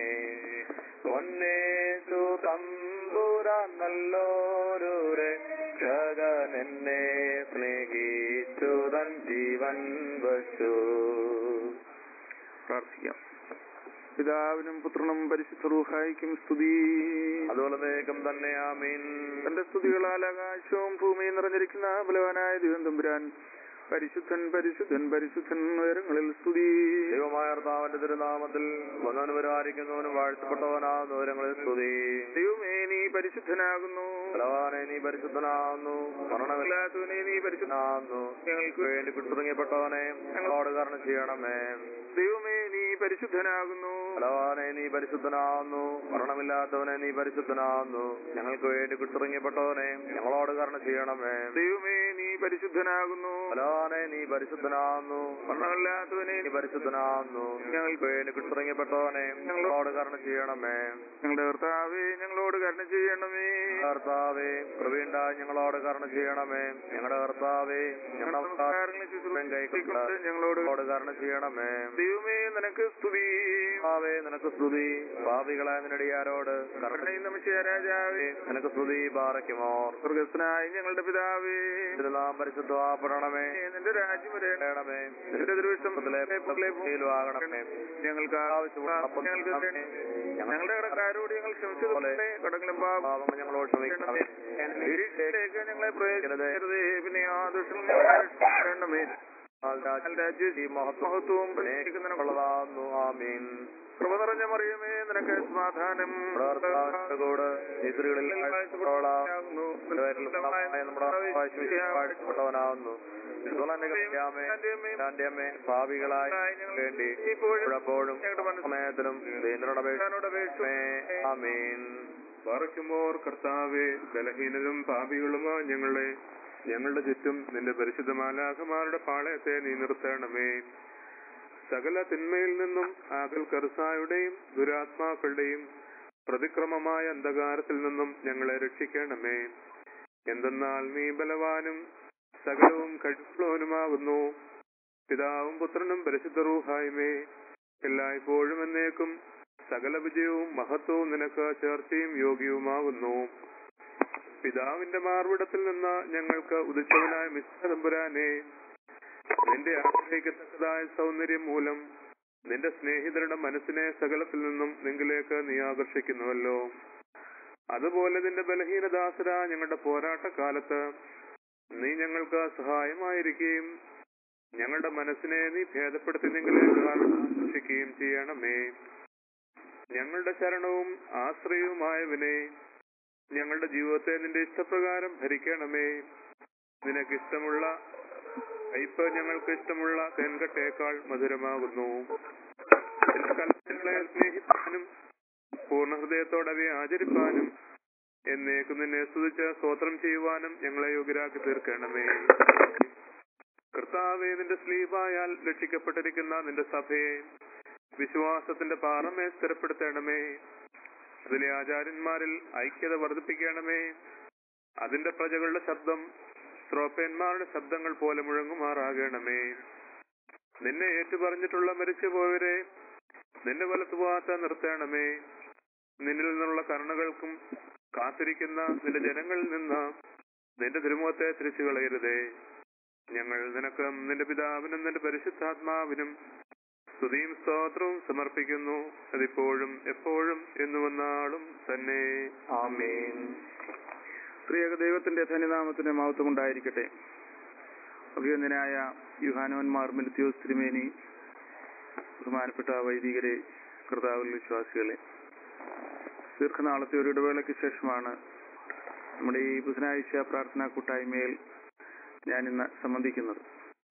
പൊന്നേശു തമ്പുരാൻ നല്ലൊരു രക്ഷകൻ എന്നെ സ്നേഹിച്ചു തൻ ജീവൻ വച്ചു പ്രാർത്ഥിക്കാം പിതാവിനും പുത്രനും പരിശുദ്ധ റൂഹായിക്കും സ്തുതി അതുപോലെ വേഗം തന്നെ ആമീൻ തന്റെ സ്തുതികളാൽ ആകാശവും ഭൂമിയും നിറഞ്ഞിരിക്കുന്ന ബലവാനായ ദൈവം തമ്പുരാൻ പരിശുദ്ധൻ പരിശുദ്ധൻ പരിശുദ്ധൻ ഉയരങ്ങളിൽ സ്തുതി ദൈവമായ കർത്താവിന്റെ തിരുനാമത്തിൽ വന്നവനുവരായിരിക്കുന്നവനും വാഴ്ത്തപ്പെട്ടവനാകുന്ന വിവരങ്ങളിൽ സ്തുതി ദൈവമേ നീ പരിശുദ്ധനാകുന്നു ബലവാനെ നീ പരിശുദ്ധനാകുന്നു മരണമില്ല ഇല്ലാത്തവനെ നീ പരിശുദ്ധ ആകുന്നു ഞങ്ങൾക്ക് വേണ്ടി കുടുങ്ങിയപ്പെട്ടവനെ ഞങ്ങളോട് കരണം ചെയ്യണമേ ദൈവമേ നീ പരിശുദ്ധനാകുന്നു ബലവാനെ നീ പരിശുദ്ധനാകുന്നു മരണമില്ലാത്തവനെ നീ പരിശുദ്ധനാകുന്നു ഞങ്ങൾക്ക് വേണ്ടി കുടുങ്ങിയപ്പെട്ടവനെ ഞങ്ങളോട് കരണം ചെയ്യണമേ ദൈവമേ നീ പരിശുദ്ധനാകുന്നു ബലവാനെ നീ പരിശുദ്ധനാകുന്നു മരണമില്ലാത്തവനെ നീ പരിശുദ്ധനാകുന്നു ഞങ്ങൾക്ക് വേണ്ടി കുടുങ്ങിയപ്പെട്ടവനെ ഞങ്ങളോട് കരണം ചെയ്യണമേ ഞങ്ങളുടെ കർത്താവേ ഞങ്ങളോട് കരുണ ചെയ്യണമേ കർത്താവേ കൃപയുണ്ടായി ഞങ്ങളോട് കരണം ചെയ്യണമേ ഞങ്ങളുടെ കർത്താവേ ഞങ്ങളുടെ നമസ്കാരങ്ങളെ ശുശ്രൂഷ കൈക്കൊണ്ട് ഞങ്ങളോട് ഞങ്ങളോട് കരണം ചെയ്യണമേ ദൈവമേ നിനക്ക് സ്തുതി കർത്താവേ നിനക്ക് സ്തുതി പാപികളായ നിന്നടിയാരോട് കരുണ കരുണയും നമിച്ച രാജാവേ നിനക്ക് സ്തുതി പാറയ്ക്കുമോർ സ്വർഗസ്ഥനായ ഞങ്ങളുടെ പിതാവേ നാം പരിശുദ്ധമാപ്പെടണമേ നിന്റെ രാജ്യം വരേണമേ വേണമേ നിന്റെ ദൃഷ്ടം ഭൂമിയിലും ആകണമേ ഞങ്ങൾക്ക് ആവശ്യമുള്ള അപ്പം ഞങ്ങൾക്ക് തരണമേ. ഞങ്ങളുടെ കടക്കാരോട് ഞങ്ങൾ ക്ഷമിച്ചതുപോലെ കടങ്ങളും പാപം പാപങ്ങൾ ഞങ്ങളോട് ക്ഷമിക്കണമേ നിരീക്ഷയിലേക്ക് ഞങ്ങളെ പ്രവേശിക്കരുതേ പിന്നെ ആ ദുഷ്ടം ഞങ്ങളെ രക്ഷിക്കണമേ രാജ്യവും മഹത്വവും ഉള്ളതാകുന്നു ആമീൻ കൃപ നിറഞ്ഞ മറിയമേ നിനക്ക് സമാധാനം കൂടെ നിദ്രകളിൽ ആകുന്നു. വാഴ്ത്തപ്പെട്ടവനാവുന്നു തന്റെ അമ്മേ ഭാവികളായി വേണ്ടി ഇപ്പോഴും സമയത്തിലും ദൈവനോടപേക്ഷമേ ആമീൻ പാറയ്ക്കുമോർ കർത്താവെ ബലഹീനരും പാപികളുമായ ഞങ്ങളെ ഞങ്ങളുടെ ചുറ്റും നിന്റെ പരിശുദ്ധ മാലാഖമാരുടെ പാളയത്തെ നീ നിർത്തണമേ സകല തിന്മയിൽ നിന്നും ആകൽ കർസായുടെയും ദുരാത്മാക്കളുടെയും പ്രതിക്രമമായ അന്ധകാരത്തിൽ നിന്നും ഞങ്ങളെ രക്ഷിക്കണമേ എന്തെന്നാൽ നീ ബലവാനും സകലവും കഴിവുള്ളവനുമാകുന്നു പിതാവും പുത്രനും പരിശുദ്ധ റൂഹായ്മേ എല്ലായ്പ്പോഴും എന്നേക്കും സകല വിജയവും മഹത്വവും നിനക്ക് ചേർച്ചയും യോഗ്യവുമാകുന്നു പിതാവിന്റെ മാർവിടത്തിൽ നിന്ന് ഞങ്ങൾക്ക് ഉദിച്ചവനായ മിശ്രതമ്പുരാനെ നിന്റെ ആശ്രയിക്കത്തക്കതായ സൗന്ദര്യം മൂലം നിന്റെ സ്നേഹിതരുടെ മനസ്സിനെ സകലത്തിൽ നിന്നും നിങ്കിലേക്ക് നീ ആകർഷിക്കുന്നുവല്ലോ അതുപോലെ നിന്റെ ബലഹീനദാസര ഞങ്ങളുടെ പോരാട്ടകാലത്ത് നീ ഞങ്ങൾക്ക് സഹായമായിരിക്കുകയും ഞങ്ങളുടെ മനസ്സിനെ നീ ഭേദപ്പെടുത്തി നിങ്ങളിലേക്ക് ആകർഷിക്കുകയും ചെയ്യണമേ ഞങ്ങളുടെ ശരണവും ആശ്രയവുമായവനെ ഞങ്ങളുടെ ജീവിതത്തെ നിന്റെ ഇഷ്ടപ്രകാരം ഭരിക്കണമേ നിനക്ക് ഇഷ്ടമുള്ള കയ്പ് ഞങ്ങൾക്ക് ഇഷ്ടമുള്ള തേൻകട്ടേക്കാൾ മധുരമാകുന്നു നിന്റെ കൽപ്പനകളെ സ്നേഹിക്കാനും പൂർണ്ണ ഹൃദയത്തോടെ അവയെ ആചരിപ്പാനും എന്നേക്കും നിന്നെ സ്തുതിച്ച് സ്തോത്രം ചെയ്യുവാനും ഞങ്ങളെ യോഗ്യരാക്കി തീർക്കണമേ കർത്താവെ നിന്റെ സ്ലീപായാൽ രക്ഷിക്കപ്പെട്ടിരിക്കുന്ന നിന്റെ സഭയെ വിശ്വാസത്തിന്റെ പാറമേ സ്ഥിരപ്പെടുത്തണമേ അതിലെ ആചാര്യന്മാരിൽ ഐക്യത വർദ്ധിപ്പിക്കണമേ അതിന്റെ പ്രജകളുടെ ശബ്ദം ശ്രോപ്പന്മാരുടെ ശബ്ദങ്ങൾ പോലെ മുഴങ്ങുമാറാകണമേ നിന്നെ ഏറ്റുപറഞ്ഞിട്ടുള്ള മരിച്ചുപോയവരെ നിന്റെ വലത്തുപോകാത്ത നിർത്തണമേ നിന്നിൽ നിന്നുള്ള കരുണകൾക്കും കാത്തിരിക്കുന്ന നിന്റെ ജനങ്ങളിൽ നിന്ന് നിന്റെ തിരുമുഖത്തെ തിരിച്ചു കളയരുതേ ഞങ്ങൾ നിനക്കും നിന്റെ പിതാവിനും നിന്റെ പരിശുദ്ധാത്മാവിനും സ്തുതിയും സ്തോത്രവും സമർപ്പിക്കുന്നു അതിപ്പോഴും എപ്പോഴും എന്നുവന്നാളും തന്നെ ആമേൻ ശ്രീയക ദൈവത്തിന്റെ ധന്യനാമത്തിന്റെ മഹത്വം ഉണ്ടായിരിക്കട്ടെ അഭിനന്ദനായ യുഹാനോന്മാർ മിൽത്യോസ് തിരുമേനി ബഹുമാനപ്പെട്ട വൈദികരെ കർത്താവിൽ വിശ്വാസികളെ ദീർഘനാളത്തെ ഒരു ഇടവേളയ്ക്ക് ശേഷമാണ് നമ്മുടെ ഈ ബുധനാഴ്ച പ്രാർത്ഥനാ കൂട്ടായ്മയിൽ ഞാൻ ഇന്ന് സംബന്ധിക്കുന്നത്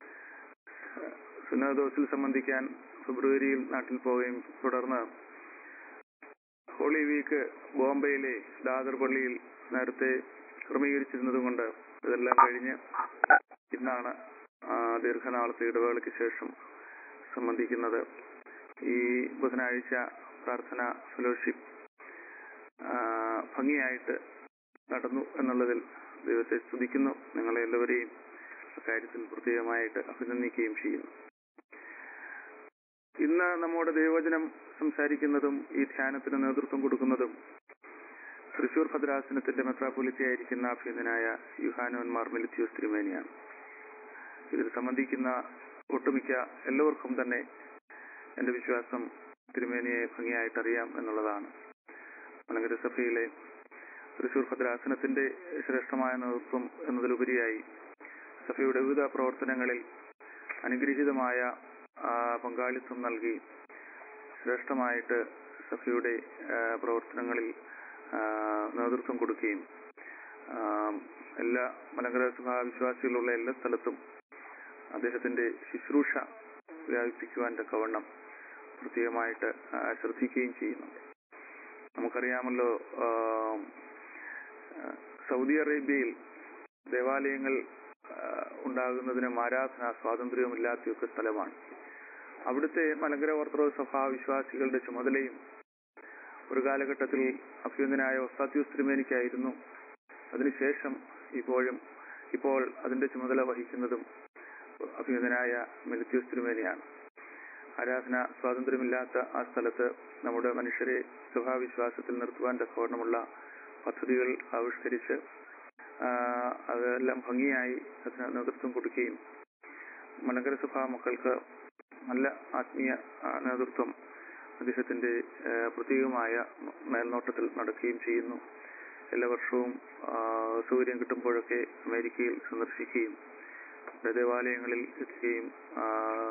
സുനദോസിൽ സംബന്ധിക്കാൻ ഫെബ്രുവരിയിൽ നാട്ടിൽ പോവുകയും തുടർന്ന് ഹോളി വീക്ക് ബോംബെയിലെ ദാദർ പള്ളിയിൽ നേരത്തെ ക്രമീകരിച്ചിരുന്നത് കൊണ്ട് ഇതെല്ലാം കഴിഞ്ഞ് ഇന്നാണ് ആ, ദീർഘനാളത്തെ ഇടവേളയ്ക്ക് ശേഷം സംബന്ധിക്കുന്നത് ഈ ബുധനാഴ്ച പ്രാർത്ഥന ഫെലോഷിപ്പ് ആ, ഭംഗിയായിട്ട് നടന്നു എന്നുള്ളതിൽ ദൈവത്തെ സ്തുതിക്കുന്നു നിങ്ങളെ എല്ലാവരെയും അക്കാര്യത്തിൽ പ്രത്യേകമായിട്ട് അഭിനന്ദിക്കുകയും ചെയ്യുന്നു ഇന്ന് നമ്മുടെ ദൈവവചനം സംസാരിക്കുന്നതും ഈ ധ്യാനത്തിന് നേതൃത്വം കൊടുക്കുന്നതും തൃശൂർ ഭദ്രാസനത്തിന്റെ മെത്രാപ്പൊലിറ്റി ആയിരിക്കുന്ന അഭ്യന്തനായ യുഹാനോന്മാർ മെലിത്യൂസ് തിരുമേനിയാണ് ഇതിൽ സംബന്ധിക്കുന്ന ഒട്ടുമിക്ക എല്ലാവർക്കും തന്നെ എന്റെ വിശ്വാസം തിരുമേനിയെ ഭംഗിയായിട്ട് അറിയാം എന്നുള്ളതാണ് മലങ്കര സഭയിലെ തൃശൂർ ഭദ്രാസനത്തിന്റെ ശ്രേഷ്ഠമായ നേതൃത്വം എന്നതിലുപരിയായി സഭയുടെ വിവിധ പ്രവർത്തനങ്ങളിൽ അനുഗ്രഹീതമായ ആ, പങ്കാളിത്തം നൽകി ശ്രേഷ്ഠമായിട്ട് സഭയുടെ ആ, പ്രവർത്തനങ്ങളിൽ ആ, നേതൃത്വം കൊടുക്കുകയും ആ, എല്ലാ മലങ്കര സഭാ വിശ്വാസികളുള്ള എല്ലാ സ്ഥലത്തും അദ്ദേഹത്തിന്റെ ശുശ്രൂഷ വ്യാപിപ്പിക്കുവാൻ തക്കവണ്ണം പ്രത്യേകമായിട്ട് ആ, ശ്രദ്ധിക്കുകയും ചെയ്യുന്നുണ്ട് നമുക്കറിയാമല്ലോ ആ, ആ, സൗദി അറേബ്യയിൽ ദേവാലയങ്ങൾ ആ, ഉണ്ടാകുന്നതിനും ആരാധന സ്വാതന്ത്ര്യവും ഇല്ലാത്തയൊക്കെ സ്ഥലമാണ് അവിടുത്തെ മലങ്കര ഓർത്തഡോക്സ് സഭാ വിശ്വാസികളുടെ ചുമതലയും ഒരു കാലഘട്ടത്തിൽ അഭ്യന്തനായ ഒസ്താത്യൂസ് തിരുമേനിക്കായിരുന്നു അതിനുശേഷം ഇപ്പോഴും ഇപ്പോൾ അതിന്റെ ചുമതല വഹിക്കുന്നതും അഭ്യന്തനായ മെലിത്യൂസ് തിരുമേനിയാണ് ആരാധന സ്വാതന്ത്ര്യമില്ലാത്ത ആ സ്ഥലത്ത് നമ്മുടെ മനുഷ്യരെ സഭാവിശ്വാസത്തിൽ നിർത്തുവാൻ തക്കവണ്ണമുള്ള പദ്ധതികൾ ആവിഷ്കരിച്ച് ആ, അതെല്ലാം ഭംഗിയായി അതിന് നേതൃത്വം കൊടുക്കുകയും മലങ്കര സഭാ മക്കൾക്ക് നല്ല ആത്മീയ ആ, നേതൃത്വം അദ്ദേഹത്തിന്റെ ആ, പ്രത്യേകമായ മേൽനോട്ടത്തിൽ നടക്കുകയും ചെയ്യുന്നു എല്ലാ വർഷവും ആ, സൗകര്യം കിട്ടുമ്പോഴൊക്കെ അമേരിക്കയിൽ സന്ദർശിക്കുകയും ഇവിടെ ദേവാലയങ്ങളിൽ എത്തുകയും ആ,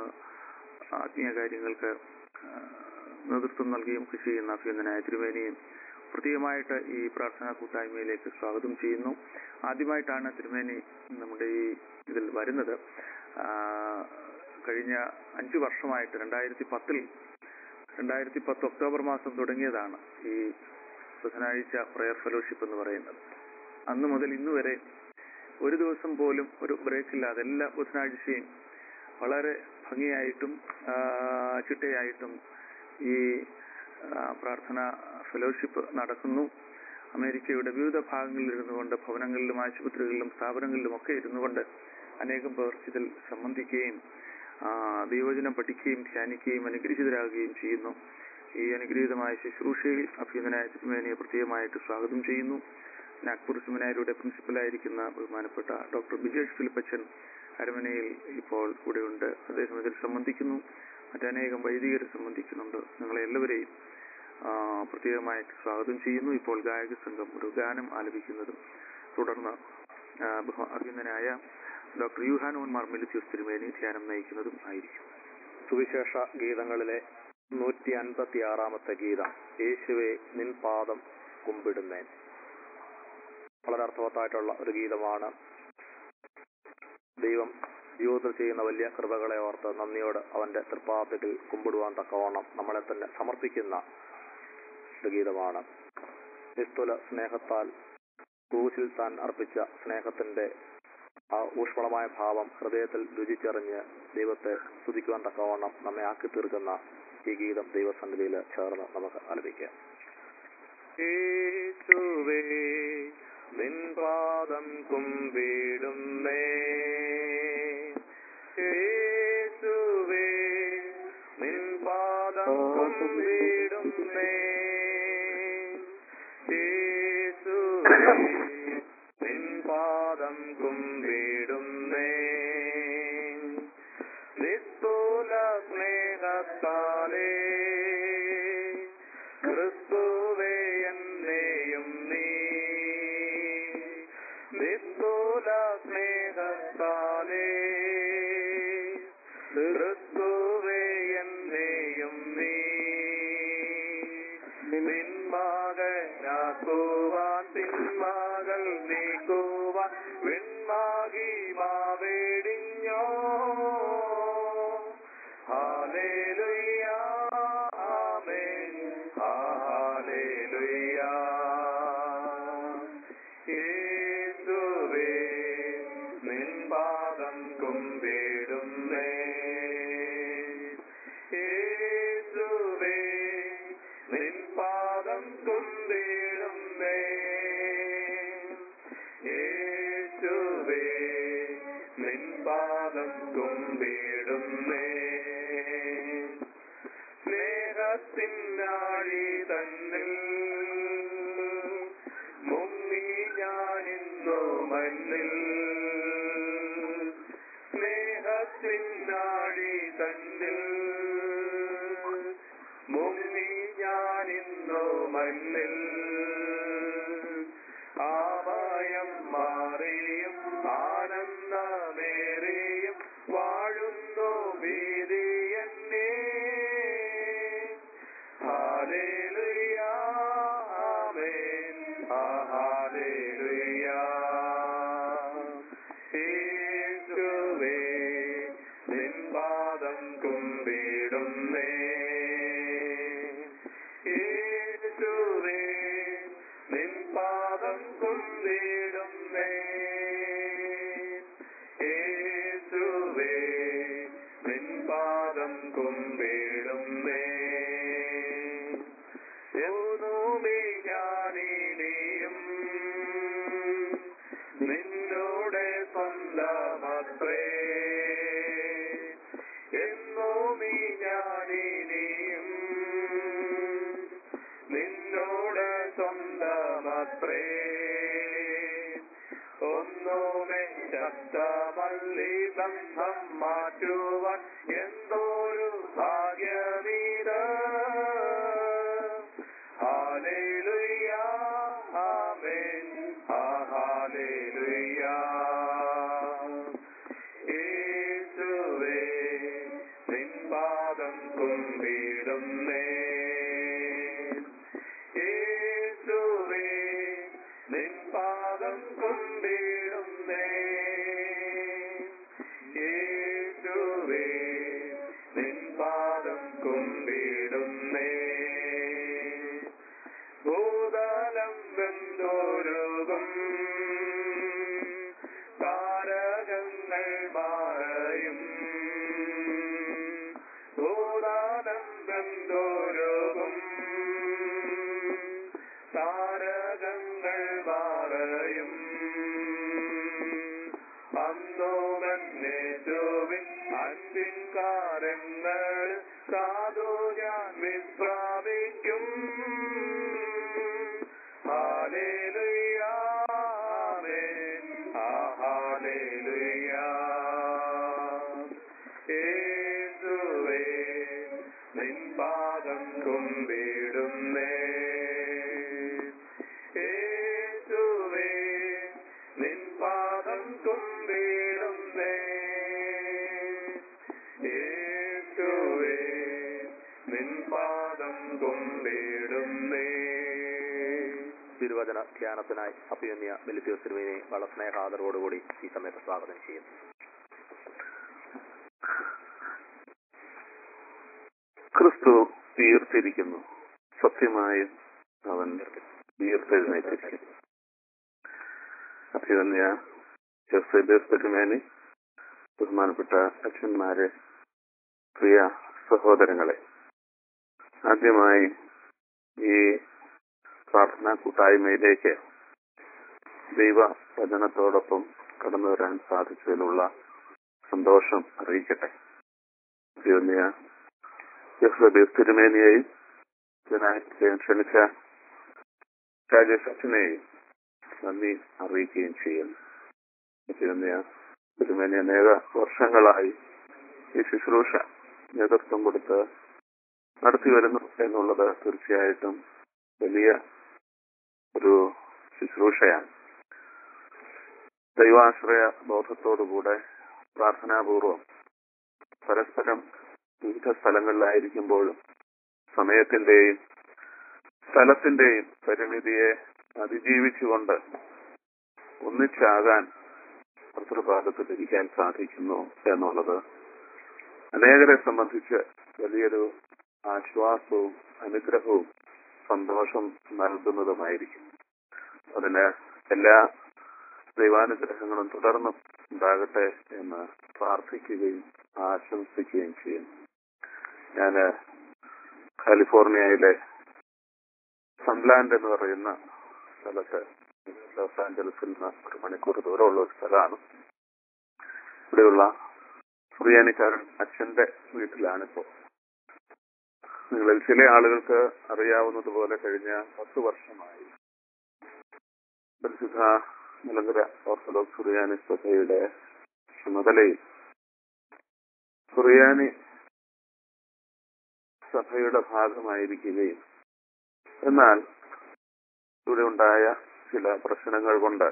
ആത്മീയ കാര്യങ്ങൾക്ക് ആ, നേതൃത്വം നൽകുകയും ഒക്കെ ചെയ്യുന്ന അഭ്യന്തനായ തിരുമേനിയും പ്രത്യേകമായിട്ട് ഈ പ്രാർത്ഥനാ കൂട്ടായ്മയിലേക്ക് സ്വാഗതം ചെയ്യുന്നു ആദ്യമായിട്ടാണ് തിരുമേനി നമ്മുടെ ഈ ഇതിൽ വരുന്നത് ആ, കഴിഞ്ഞ അഞ്ചു വർഷമായിട്ട് രണ്ടായിരത്തി പത്തിൽ രണ്ടായിരത്തി പത്ത് ഒക്ടോബർ മാസം തുടങ്ങിയതാണ് ഈ ബുധനാഴ്ച പ്രയർ ഫെലോഷിപ്പ് എന്ന് പറയുന്നത് അന്ന് മുതൽ ഇന്ന് വരെ ഒരു ദിവസം പോലും ഒരു ബ്രേക്ക് ഇല്ലാതെ എല്ലാ ബുധനാഴ്ചയും വളരെ ഭംഗിയായിട്ടും ആ, ചിട്ടയായിട്ടും ഈ ആ, പ്രാർത്ഥന ഫെലോഷിപ്പ് നടക്കുന്നു അമേരിക്കയുടെ വിവിധ ഭാഗങ്ങളിൽ ഇരുന്നുകൊണ്ട് ഭവനങ്ങളിലും ആശുപത്രികളിലും സ്ഥാപനങ്ങളിലും ഒക്കെ ഇരുന്നുകൊണ്ട് അനേകം പേർ ഇതിൽ സംബന്ധിക്കുകയും ആ, ദൈവവചനം പഠിക്കുകയും ധ്യാനിക്കുകയും അനുഗ്രഹീതരാകുകയും ചെയ്യുന്നു ഈ അനുഗ്രഹീതമായ ശുശ്രൂഷയിൽ അഭ്യുതനായ തിരുമേനിയെ പ്രത്യേകമായിട്ട് സ്വാഗതം ചെയ്യുന്നു നാഗ്പൂർ സെമിനാരിയുടെ പ്രിൻസിപ്പലായിരിക്കുന്ന ബഹുമാനപ്പെട്ട ഡോക്ടർ ബിജേഷ് ഫിലിപ്പച്ചൻ അരമനയിൽ ഇപ്പോൾ കൂടെയുണ്ട് അദ്ദേഹം ഇതിൽ സംബന്ധിക്കുന്നു മറ്റനേകം വൈദികരെ സംബന്ധിക്കുന്നുണ്ട് നിങ്ങളെ എല്ലാവരെയും ആ, പ്രത്യേകമായിട്ട് സ്വാഗതം ചെയ്യുന്നു ഇപ്പോൾ ഗായക സംഘം ഒരു ഗാനം ആലപിക്കുന്നതും തുടർന്ന് ആ, ബഹു- അഭിനന്ദനായ ഡോക്ടർ യുഹാനോൻ മാർമെലിത്യൂസ് തിരുമേനി ധ്യാനം നയിക്കുന്നതും ആയിരിക്കും സുവിശേഷ ഗീതങ്ങളിലെ നൂറ്റി അൻപത്തി ആറാമത്തെ ഗീതം യേശുവെ നിൻ പാദം കുമ്പിടുന്നേൻ വളരെ അർത്ഥവത്തായിട്ടുള്ള ഒരു ഗീതമാണ് ദൈവം ജീവിതത്തിൽ ചെയ്യുന്ന വലിയ കൃപകളെ ഓർത്ത് നന്ദിയോട് അവന്റെ തൃപ്പാദത്തിൽ കുമ്പിടുവാൻ തക്കവണ്ണം നമ്മളെ തന്നെ സമർപ്പിക്കുന്ന ഒരു ഗീതമാണ് നിസ്തുല സ്നേഹത്താൽ ക്രൂശിൽ താൻ അർപ്പിച്ച സ്നേഹത്തിന്റെ ആ ഊഷ്മളമായ ഭാവം ഹൃദയത്തിൽ രുചിച്ചറിഞ്ഞ് ദൈവത്തെ സ്തുതിക്കുവാൻ തക്കവണ്ണം നമ്മെ ആക്കി തീർക്കുന്ന ഈ ഗീതം ദൈവസന്നിധിയിൽ ചേർന്ന് നമുക്ക് ആലപിക്കാം യേശുവേ നിൻ പാദം കുമ്പിടുന്നേ യേശുവേ നിൻ പാദം കുമ്പിടുന്നേ യേശുവേ നിൻ പാദം കുമ്പിടുന്നേ നിസ്തുല സ്നേഹത്താലേ ക്രിസ്തുവേ എന്നെയും നീ നിസ്തുല സ്നേഹത്താലേ ക്രിസ്തുവേ എന്നെയും നീ നിന്മകനാക്കുവാൻ തിന്മകൾ നീക്കുവാൻ വിൺമാകി മാവേടിഞ്ഞോ ഹാലേലുയ്യ ആമേൻ ഹാലേലുയ്യ യേശുവേ നിൻ പാദം കുമ്പിടുന്നേ യേശുവേ നിൻ പാദം കുമ്പിടുന്നേ യേശുവേ നിൻ പാദം കുമ്പിടുന്നേ സ്നേഹത്തിനാഴി തന്നിൽ മുങ്ങി ഞാനിന്നു മണ്ണിൽ സ്നേഹത്തിനാഴി തന്നിൽ മുങ്ങി ഞാനിന്നു മണ്ണിൽ ആമയം മാറിയും ആനന്ദമേറിയും വാഴുന്നു ഭീതി എന്നെ ഹാലേലുയ ആമേൻ ആ ഹാലേലുയ യേശുവേ നിൻ പാദം കുമ്പിടുന്നേ യേശുവേ നിൻ പാദം കുമ്പിടുന്നേ യേശുവേ നിൻ പാദം കുമ്പിടുന്നേ യൗനോമി ഞാനിനിയും നിന്നോടെ സ്വന്തമത്രേ എന്നോമി ഞാനിനിയും നിന്നോട് സ്വന്തമത്രേ ഒന്നുമേ ശക്തമല്ലി ബന്ധം മാറ്റുവാൻ എന്തോരു ഭാഗ്യമീത് ഹാലേലുയ്യ ആമേൻ ആ ഹാലേലുയ്യ യേശുവേ നിൻ പാദം കുമ്പിടുന്നേ യേശുവേ നിൻ പാദം കുമ്പിടുന്നേ യേശുവേ നിൻ പാദം കുമ്പിടുന്നേ ഭൂതലം വെന്തോരുകും താരകങ്ങൾ മാറയും ഭൂതാനം വെന്തോരുകും താരകങ്ങൾ മാറയും അന്നോമന്നേശോവിൻ അൻപിൻ കാരങ്ങൾ സാധു ഞാൻ വിശ്രാമിക്കും ഹാലേലുയ്യ ആമേൻ ആ ഹാലേലുയ്യ യേശുവേ നിൻ പാദം കുമ്പിടുന്നേ യേശുവേ നിൻ പാദം കുമ്പിടുന്നേ യേശുവേ നിൻ പാദം കുമ്പിടുന്നേ തിരുവചന ധ്യാനത്തിനായി അഭിയന്യ ബലിത്യോസ് തിരുവിനെ വളരെ സ്നേഹാദരോടുകൂടി ഈ സമയത്ത് സ്വാഗതം ചെയ്യുന്നു ക്രിസ്തു ഉയർത്തിരിക്കുന്നു സത്യമായും അവൻ ഉയർത്തെഴുന്നേറ്റിരിക്കുന്നു അഭിവന്യ ജോസേബിയസ് പെരുമേനി ബഹുമാനപ്പെട്ട അച്ഛന്മാരെ പ്രിയ സഹോദരങ്ങളെ ആദ്യമായി ഈ പ്രാർത്ഥനാ കൂട്ടായ്മയിലേക്ക് ദൈവ വചനത്തോടൊപ്പം കടന്നു വരാൻ സാധിച്ചതിലുള്ള സന്തോഷം അറിയിക്കട്ടെ അഭിവന്യ ജോസേബിയസ് തിരുമേനിയെയും ഇതിനായി ക്ഷണിച്ച രാജേഷ് അച്ഛനെയും നന്ദി അറിയിക്കുകയും ചെയ്യുന്നു തിരുമേനിയ തിരുമേനി അനേക വർഷങ്ങളായി ഈ ശുശ്രൂഷ നേതൃത്വം കൊടുത്ത് നടത്തി വരുന്നു എന്നുള്ളത് തീർച്ചയായിട്ടും വലിയ ഒരു ശുശ്രൂഷയാണ് ദൈവാശ്രയ ബോധത്തോടുകൂടെ പ്രാർത്ഥനാപൂർവം പരസ്പരം വിവിധ സ്ഥലങ്ങളിലായിരിക്കുമ്പോഴും സമയത്തിന്റെയും സ്ഥലത്തിന്റെയും പരിമിതിയെ അതിജീവിച്ചുകൊണ്ട് ഒന്നിച്ചാകാൻ ഭർത്തൃപാദത്തിൽ ഇരിക്കാൻ സാധിക്കുന്നു എന്നുള്ളത് അനേകരെ സംബന്ധിച്ച് വലിയൊരു ആശ്വാസവും അനുഗ്രഹവും സന്തോഷം നൽകുന്നതുമായിരിക്കും അതിന് എല്ലാ ദൈവാനുഗ്രഹങ്ങളും തുടർന്നും ഉണ്ടാകട്ടെ എന്ന് പ്രാർത്ഥിക്കുകയും ആശംസിക്കുകയും ചെയ്യുന്നു ഞാന് കാലിഫോർണിയയിലെ സൺലാൻഡ് എന്ന് പറയുന്ന സ്ഥലത്ത് ലോസ് ആഞ്ചലസിൽ നിന്ന് ഒരു മണിക്കൂർ ദൂരമുള്ള ഒരു സ്ഥലമാണ് ഇവിടെയുള്ള സുറിയാനിക്കാരൻ അച്ഛന്റെ വീട്ടിലാണിപ്പോ നിങ്ങളിൽ ചില ആളുകൾക്ക് അറിയാവുന്നതുപോലെ കഴിഞ്ഞ പത്ത് വർഷമായി പരിശുദ്ധ മലങ്കര ഓർത്തഡോക്സ് സുറിയാനി സഭയുടെ ചുമതലയിൽ സുറിയാനി സഭയുടെ ഭാഗമായിരിക്കുകയും എന്നാൽ ഇവിടെ ഉണ്ടായ ചില പ്രശ്നങ്ങൾ കൊണ്ട്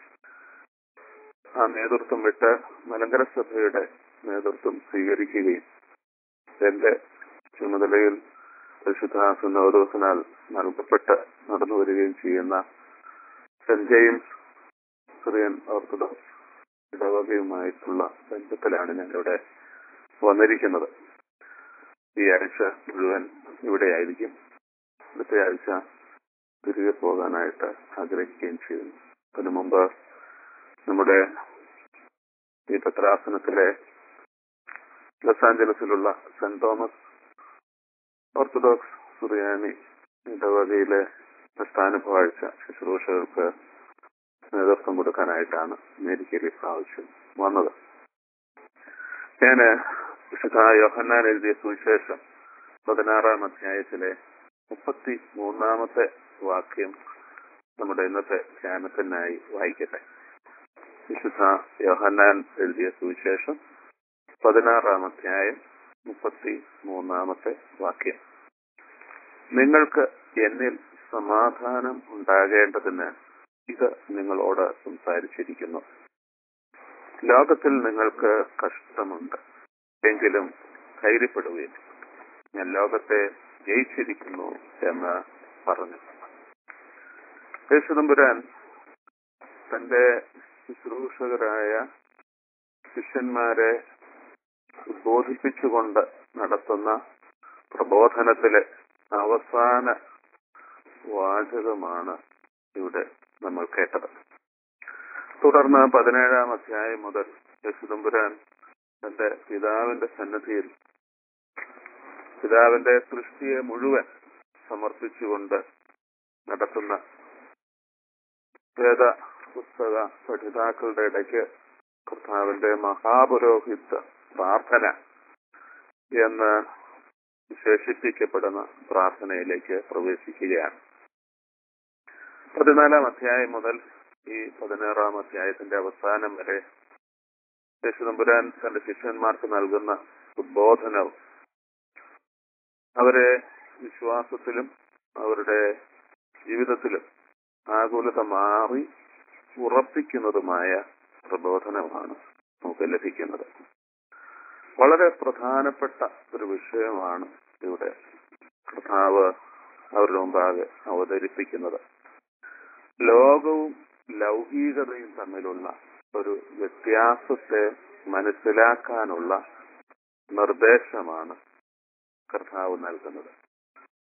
ആ നേതൃത്വം വിട്ട് മലങ്കര സഭയുടെ നേതൃത്വം സ്വീകരിക്കുകയും എന്റെ ചുമതലയിൽ പരിശുദ്ധാസനോദോസനാൽ നൽകപ്പെട്ട് നടന്നു വരികയും ചെയ്യുന്ന സെന്റ് ജെയിംസ് സിറിയൻ ഓർത്തഡോക്സ് ഇടവകയുമായിട്ടുള്ള ബന്ധത്തിലാണ് ഞങ്ങളിവിടെ വന്നിരിക്കുന്നത് ഈ ആഴ്ച മുഴുവൻ ഇവിടെയായിരിക്കും അടുത്ത ആഴ്ച തിരികെ പോകാനായിട്ട് ആഗ്രഹിക്കുകയും ചെയ്യുന്നു അതിനു മുമ്പ് നമ്മുടെ ഈ പത്രാസനത്തിലെ ലോസ് ആഞ്ചലസിലുള്ള സെന്റ് തോമസ് ഓർത്തഡോക്സ് സുറിയാനി ഇടവകയിലെ സ്ഥാനുഭവാഴ്ച ശുശ്രൂഷകൾക്ക് നേതൃത്വം കൊടുക്കാനായിട്ടാണ് അമേരിക്കയിൽ പ്രാവശ്യം വന്നത് ഞാന് വിശുദ്ധ യോഹന്നാൻ എഴുതിയ സുവിശേഷം പതിനാറാം അധ്യായത്തിലെ മുപ്പത്തി മൂന്നാമത്തെ വാക്യം നമ്മുടെ ഇന്നത്തെ ധ്യാനത്തിനായി വായിക്കട്ടെ വിശുദ്ധ യോഹന്നാൻ എഴുതിയ സുവിശേഷം പതിനാറാം അധ്യായം മുപ്പത്തി മൂന്നാമത്തെ വാക്യം നിങ്ങൾക്ക് എന്നിൽ സമാധാനം ഉണ്ടാകേണ്ടതിന് ഇത് നിങ്ങളോട് സംസാരിച്ചിരിക്കുന്നു ലോകത്തിൽ നിങ്ങൾക്ക് കഷ്ടമുണ്ട് എങ്കിലും ധൈര്യപ്പെടുകയും ഞാൻ ലോകത്തെ ജയിച്ചിരിക്കുന്നു എന്ന് പറഞ്ഞു യേശുദമ്പുരാൻ തന്റെ ശുശ്രൂഷകരായ ശിഷ്യന്മാരെ ബോധിപ്പിച്ചുകൊണ്ട് നടത്തുന്ന പ്രബോധനത്തിലെ അവസാന വാചകമാണ് ഇവിടെ നമ്മൾ കേട്ടത് തുടർന്ന് പതിനേഴാം അധ്യായം മുതൽ യേശുദമ്പുരാൻ തന്റെ പിതാവിന്റെ സന്നദ്ധിയിൽ പിതാവിന്റെ സൃഷ്ടിയെ മുഴുവൻ സമർപ്പിച്ചുകൊണ്ട് നടത്തുന്ന വേദ പുസ്തക പഠിതാക്കളുടെ ഇടയ്ക്ക് കർത്താവിന്റെ മഹാപുരോഹിത പ്രാർത്ഥന എന്ന് വിശേഷിപ്പിക്കപ്പെടുന്ന പ്രാർത്ഥനയിലേക്ക് പ്രവേശിക്കുകയാണ് പതിനാലാം അധ്യായം മുതൽ ഈ പതിനാറാം അധ്യായത്തിന്റെ അവസാനം വരെ യേശുദമ്പുരാൻ തന്റെ ശിഷ്യന്മാർക്ക് നൽകുന്ന ഉദ്ബോധനവും അവരെ വിശ്വാസത്തിലും അവരുടെ ജീവിതത്തിലും ആകുലത മാറി ഉറപ്പിക്കുന്നതുമായ പ്രബോധനമാണ് നമുക്ക് ലഭിക്കുന്നത് വളരെ പ്രധാനപ്പെട്ട ഒരു വിഷയമാണ് ഇവിടെ കർത്താവ് അവരുടെ മുമ്പാകെ അവതരിപ്പിക്കുന്നത് ലോകവും ലൗകികതയും തമ്മിലുള്ള ഒരു വ്യത്യാസത്തെ മനസ്സിലാക്കാനുള്ള നിർദ്ദേശമാണ് കർത്താവ് നൽകുന്നത്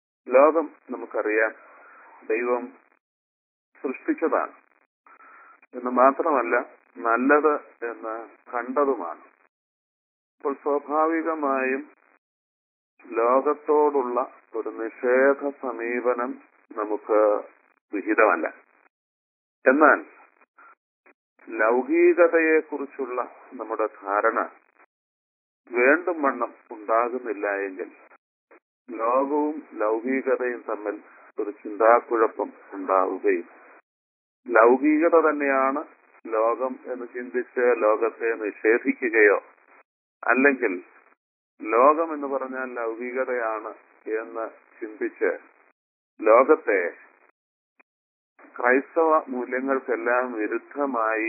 ലോകം നമുക്കറിയാം ദൈവം സൃഷ്ടിച്ചതാണ് എന്ന് മാത്രമല്ല നല്ലത് എന്ന് കണ്ടതുമാണ് അപ്പോൾ സ്വാഭാവികമായും ലോകത്തോടുള്ള ഒരു നിഷേധ സമീപനം നമുക്ക് വിഹിതമല്ല എന്നാൽ ലൗകികതയെക്കുറിച്ചുള്ള നമ്മുടെ ധാരണ വേണ്ടും വണ്ണം ഉണ്ടാകുന്നില്ല എങ്കിൽ ലോകവും ലൗകികതയും തമ്മിൽ ഒരു ചിന്താക്കുഴപ്പം ഉണ്ടാവുകയും ലൗകികത തന്നെയാണ് ലോകം എന്ന് ചിന്തിച്ച് ലോകത്തെ നിഷേധിക്കുകയോ അല്ലെങ്കിൽ ലോകം എന്ന് പറഞ്ഞാൽ ലൗകികതയാണ് എന്ന് ചിന്തിച്ച് ലോകത്തെ ക്രൈസ്തവ മൂല്യങ്ങൾക്കെല്ലാം വിരുദ്ധമായി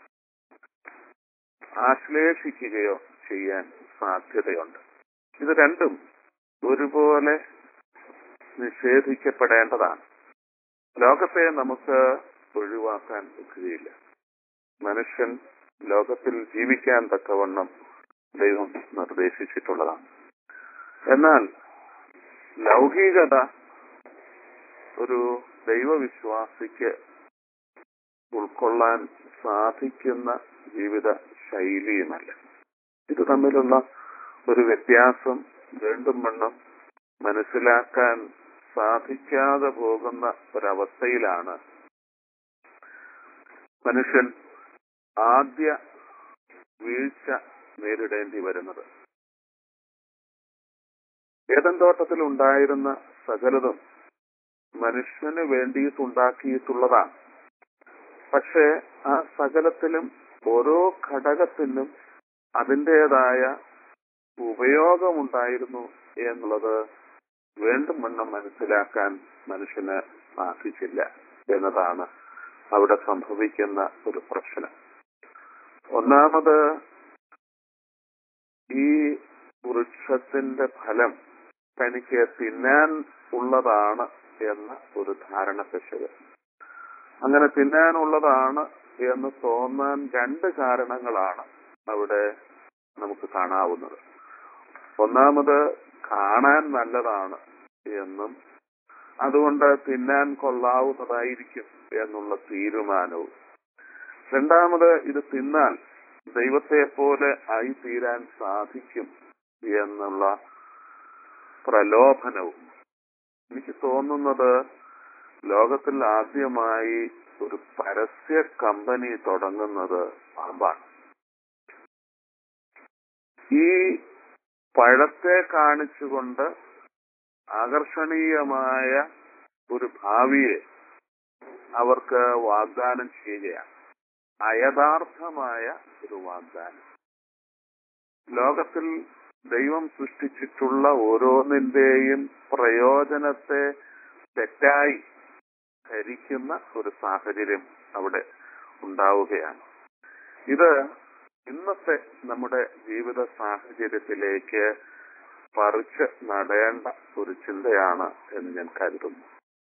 ആശ്ലേഷിക്കുകയോ ചെയ്യാൻ സാധ്യതയുണ്ട് ഇത് രണ്ടും ഒരുപോലെ നിഷേധിക്കപ്പെടേണ്ടതാണ് ലോകത്തെ നമുക്ക് ഒഴിവാക്കാൻ ഒക്കുകയില്ല മനുഷ്യൻ ലോകത്തിൽ ജീവിക്കാൻ തക്കവണ്ണം ദൈവം നിർദ്ദേശിച്ചിട്ടുള്ളതാണ് എന്നാൽ ലൗകികത ഒരു ദൈവവിശ്വാസിക്ക് ഉൾക്കൊള്ളാൻ സാധിക്കുന്ന ജീവിത ശൈലിയുമല്ല ഇത് തമ്മിലുള്ള ഒരു വ്യത്യാസം വീണ്ടും വണ്ണം മനസ്സിലാക്കാൻ സാധിക്കാതെ പോകുന്ന ഒരവസ്ഥയിലാണ് മനുഷ്യൻ ആദ്യ വീഴ്ച നേരിടേണ്ടി വരുന്നത് ഏതൻ തോട്ടത്തിൽ ഉണ്ടായിരുന്ന സകലതും മനുഷ്യന് വേണ്ടിയിട്ടുണ്ടാക്കിയിട്ടുള്ളതാണ് പക്ഷേ ആ സകലത്തിലും ഓരോ ഘടകത്തിനും അതിൻ്റെതായ ഉപയോഗമുണ്ടായിരുന്നു എന്നുള്ളത് വീണ്ടും വണ്ണം മനസ്സിലാക്കാൻ മനുഷ്യന് സാധിച്ചില്ല എന്നതാണ് അവിടെ സംഭവിക്കുന്ന ഒരു പ്രശ്നം ഒന്നാമത് ഈ വൃക്ഷത്തിന്റെ ഫലം തനിക്ക് തിന്നാൻ ഉള്ളതാണ് എന്ന ഒരു ധാരണ പെശക് അങ്ങനെ തിന്നാനുള്ളതാണ് എന്ന് തോന്നാൻ രണ്ട് കാരണങ്ങളാണ് അവിടെ നമുക്ക് കാണാവുന്നത് ഒന്നാമത് കാണാൻ നല്ലതാണ് എന്നും അതുകൊണ്ട് തിന്നാൻ കൊള്ളാവുന്നതായിരിക്കും എന്നുള്ള തീരുമാനവും രണ്ടാമത് ഇത് തിന്നാൽ ദൈവത്തെ പോലെ ആയി തീരാൻ സാധിക്കും എന്നുള്ള പ്രലോഭനവും എനിക്ക് തോന്നുന്നത് ലോകത്തിൽ ആദ്യമായി ഒരു പരസ്യ കമ്പനി തുടങ്ങുന്നത് പാമ്പാണ് ഈ പഴത്തെ കാണിച്ചുകൊണ്ട് ആകർഷണീയമായ ഒരു ഭാവിയെ അവർക്ക് വാഗ്ദാനം ചെയ്യുകയാണ് അയഥാർത്ഥമായ ഒരു വാഗ്ദാനം ലോകത്തിൽ ദൈവം സൃഷ്ടിച്ചിട്ടുള്ള ഓരോന്നിന്റെയും പ്രയോജനത്തെ തെറ്റായി ധരിക്കുന്ന ഒരു സാഹചര്യം അവിടെ ഉണ്ടാവുകയാണ് ഇത് ഇന്നത്തെ നമ്മുടെ ജീവിത സാഹചര്യത്തിലേക്ക് പറിച്ച് നടേണ്ട ഒരു ചിന്തയാണ് എന്ന് ഞാൻ കരുതുന്നു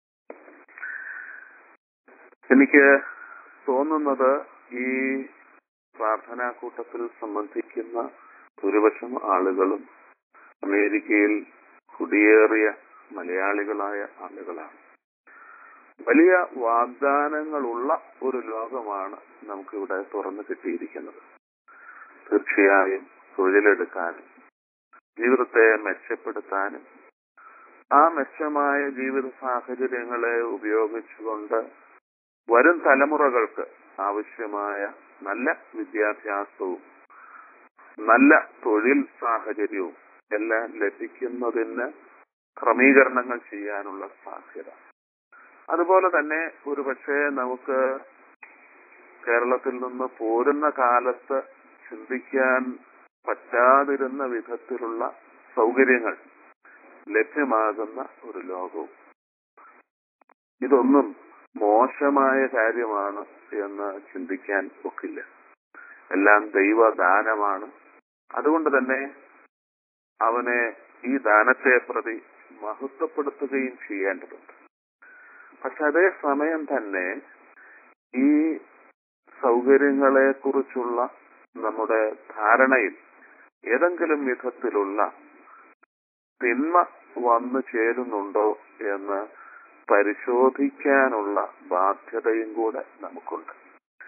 എനിക്ക് തോന്നുന്നത് ഈ പ്രാർത്ഥനാ കൂട്ടത്തിൽ സംബന്ധിക്കുന്ന ഭൂരിപക്ഷം ആളുകളും അമേരിക്കയിൽ കുടിയേറിയ മലയാളികളായ ആളുകളാണ് വലിയ വാഗ്ദാനങ്ങളുള്ള ഒരു ലോകമാണ് നമുക്കിവിടെ തുറന്നു കിട്ടിയിരിക്കുന്നത് തീർച്ചയായും തൊഴിലെടുക്കാനും ജീവിതത്തെ മെച്ചപ്പെടുത്താനും ആ മെച്ചമായ ജീവിത സാഹചര്യങ്ങളെ ഉപയോഗിച്ചുകൊണ്ട് വരും തലമുറകൾക്ക് ആവശ്യമായ നല്ല വിദ്യാഭ്യാസവും നല്ല തൊഴിൽ സാഹചര്യവും എല്ലാം ലഭിക്കുന്നതിന് ക്രമീകരണങ്ങൾ ചെയ്യാനുള്ള സാധ്യത അതുപോലെ തന്നെ ഒരു പക്ഷേ നമുക്ക് കേരളത്തിൽ നിന്ന് പോരുന്ന കാലത്ത് ചിന്തിക്കാൻ പറ്റാതിരുന്ന വിധത്തിലുള്ള സൗകര്യങ്ങൾ ലഭ്യമാകുന്ന ഒരു ലോകവും ഇതൊന്നും മോശമായ കാര്യമാണ് എന്ന് ചിന്തിക്കാൻ ഒക്കില്ല എല്ലാം ദൈവദാനമാണ് അതുകൊണ്ട് തന്നെ അവനെ ഈ ദാനത്തെ പ്രതി മഹത്വപ്പെടുത്തുകയും ചെയ്യേണ്ടതുണ്ട് പക്ഷെ അതേ സമയം തന്നെ ഈ സൗകര്യങ്ങളെ കുറിച്ചുള്ള നമ്മുടെ ധാരണയിൽ ഏതെങ്കിലും വിധത്തിലുള്ള തിന്മ വന്നു ചേരുന്നുണ്ടോ എന്ന് പരിശോധിക്കാനുള്ള ബാധ്യതയും കൂടെ നമുക്കുണ്ട്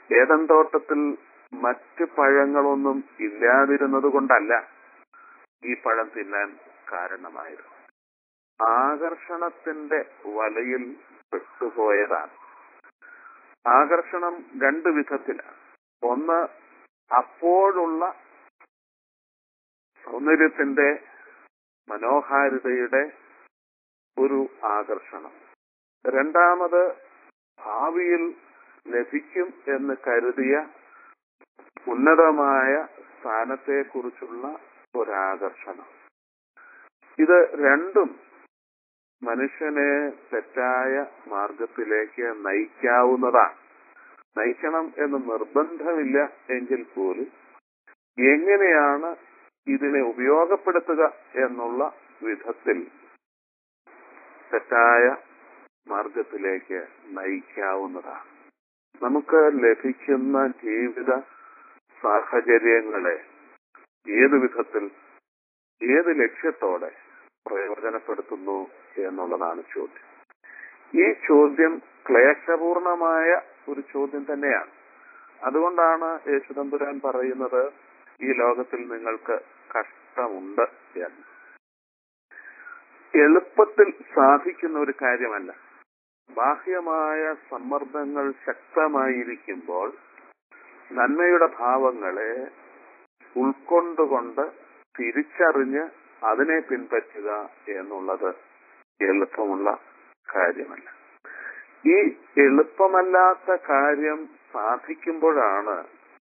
ഏതൻ തോട്ടത്തിൽ മറ്റ് പഴങ്ങളൊന്നും ഇല്ലാതിരുന്നത് കൊണ്ടല്ല ഈ പഴം തിന്നാൻ കാരണമായത് ആകർഷണത്തിന്റെ വലയിൽ പെട്ടുപോയതാണ് ആകർഷണം രണ്ട് വിധത്തിലാണ് ഒന്ന് അപ്പോഴുള്ള സൗന്ദര്യത്തിന്റെ മനോഹാരിതയുടെ ഒരു ആകർഷണം രണ്ടാമത് ഭാവിയിൽ ലഭിക്കും എന്ന് കരുതിയ ഉന്നതമായ സ്ഥാനത്തെക്കുറിച്ചുള്ള ഒരാകർഷണം ഇത് രണ്ടും മനുഷ്യനെ തെറ്റായ മാർഗത്തിലേക്ക് നയിക്കാവുന്നതാണ് നയിക്കണം എന്ന് നിർബന്ധമില്ല എങ്കിൽ പോലും എങ്ങനെയാണ് ഇതിനെ ഉപയോഗപ്പെടുത്തുക എന്നുള്ള വിധത്തിൽ തെറ്റായ മാർഗത്തിലേക്ക് നയിക്കാവുന്നതാണ് നമുക്ക് ലഭിക്കുന്ന ജീവിത സാഹചര്യങ്ങളെ ഏത് വിധത്തിൽ ഏത് ലക്ഷ്യത്തോടെ പ്രയോജനപ്പെടുത്തുന്നു എന്നുള്ളതാണ് ചോദ്യം ഈ ചോദ്യം ക്ലേശപൂർണമായ ഒരു ചോദ്യം തന്നെയാണ് അതുകൊണ്ടാണ് യേശുദമ്പുരാൻ പറയുന്നത് ഈ ലോകത്തിൽ നിങ്ങൾക്ക് കഷ്ടമുണ്ട് എന്ന് എളുപ്പത്തിൽ സാധിക്കുന്ന ഒരു കാര്യമല്ല ബാഹ്യമായ സമ്മർദ്ദങ്ങൾ ശക്തമായിരിക്കുമ്പോൾ നന്മയുടെ ഭാവങ്ങളെ ഉൾക്കൊണ്ടുകൊണ്ട് തിരിച്ചറിഞ്ഞ് അതിനെ പിൻപറ്റുക എന്നുള്ളത് എളുപ്പമുള്ള കാര്യമല്ല ഈ എളുപ്പമല്ലാത്ത കാര്യം സാധിക്കുമ്പോഴാണ്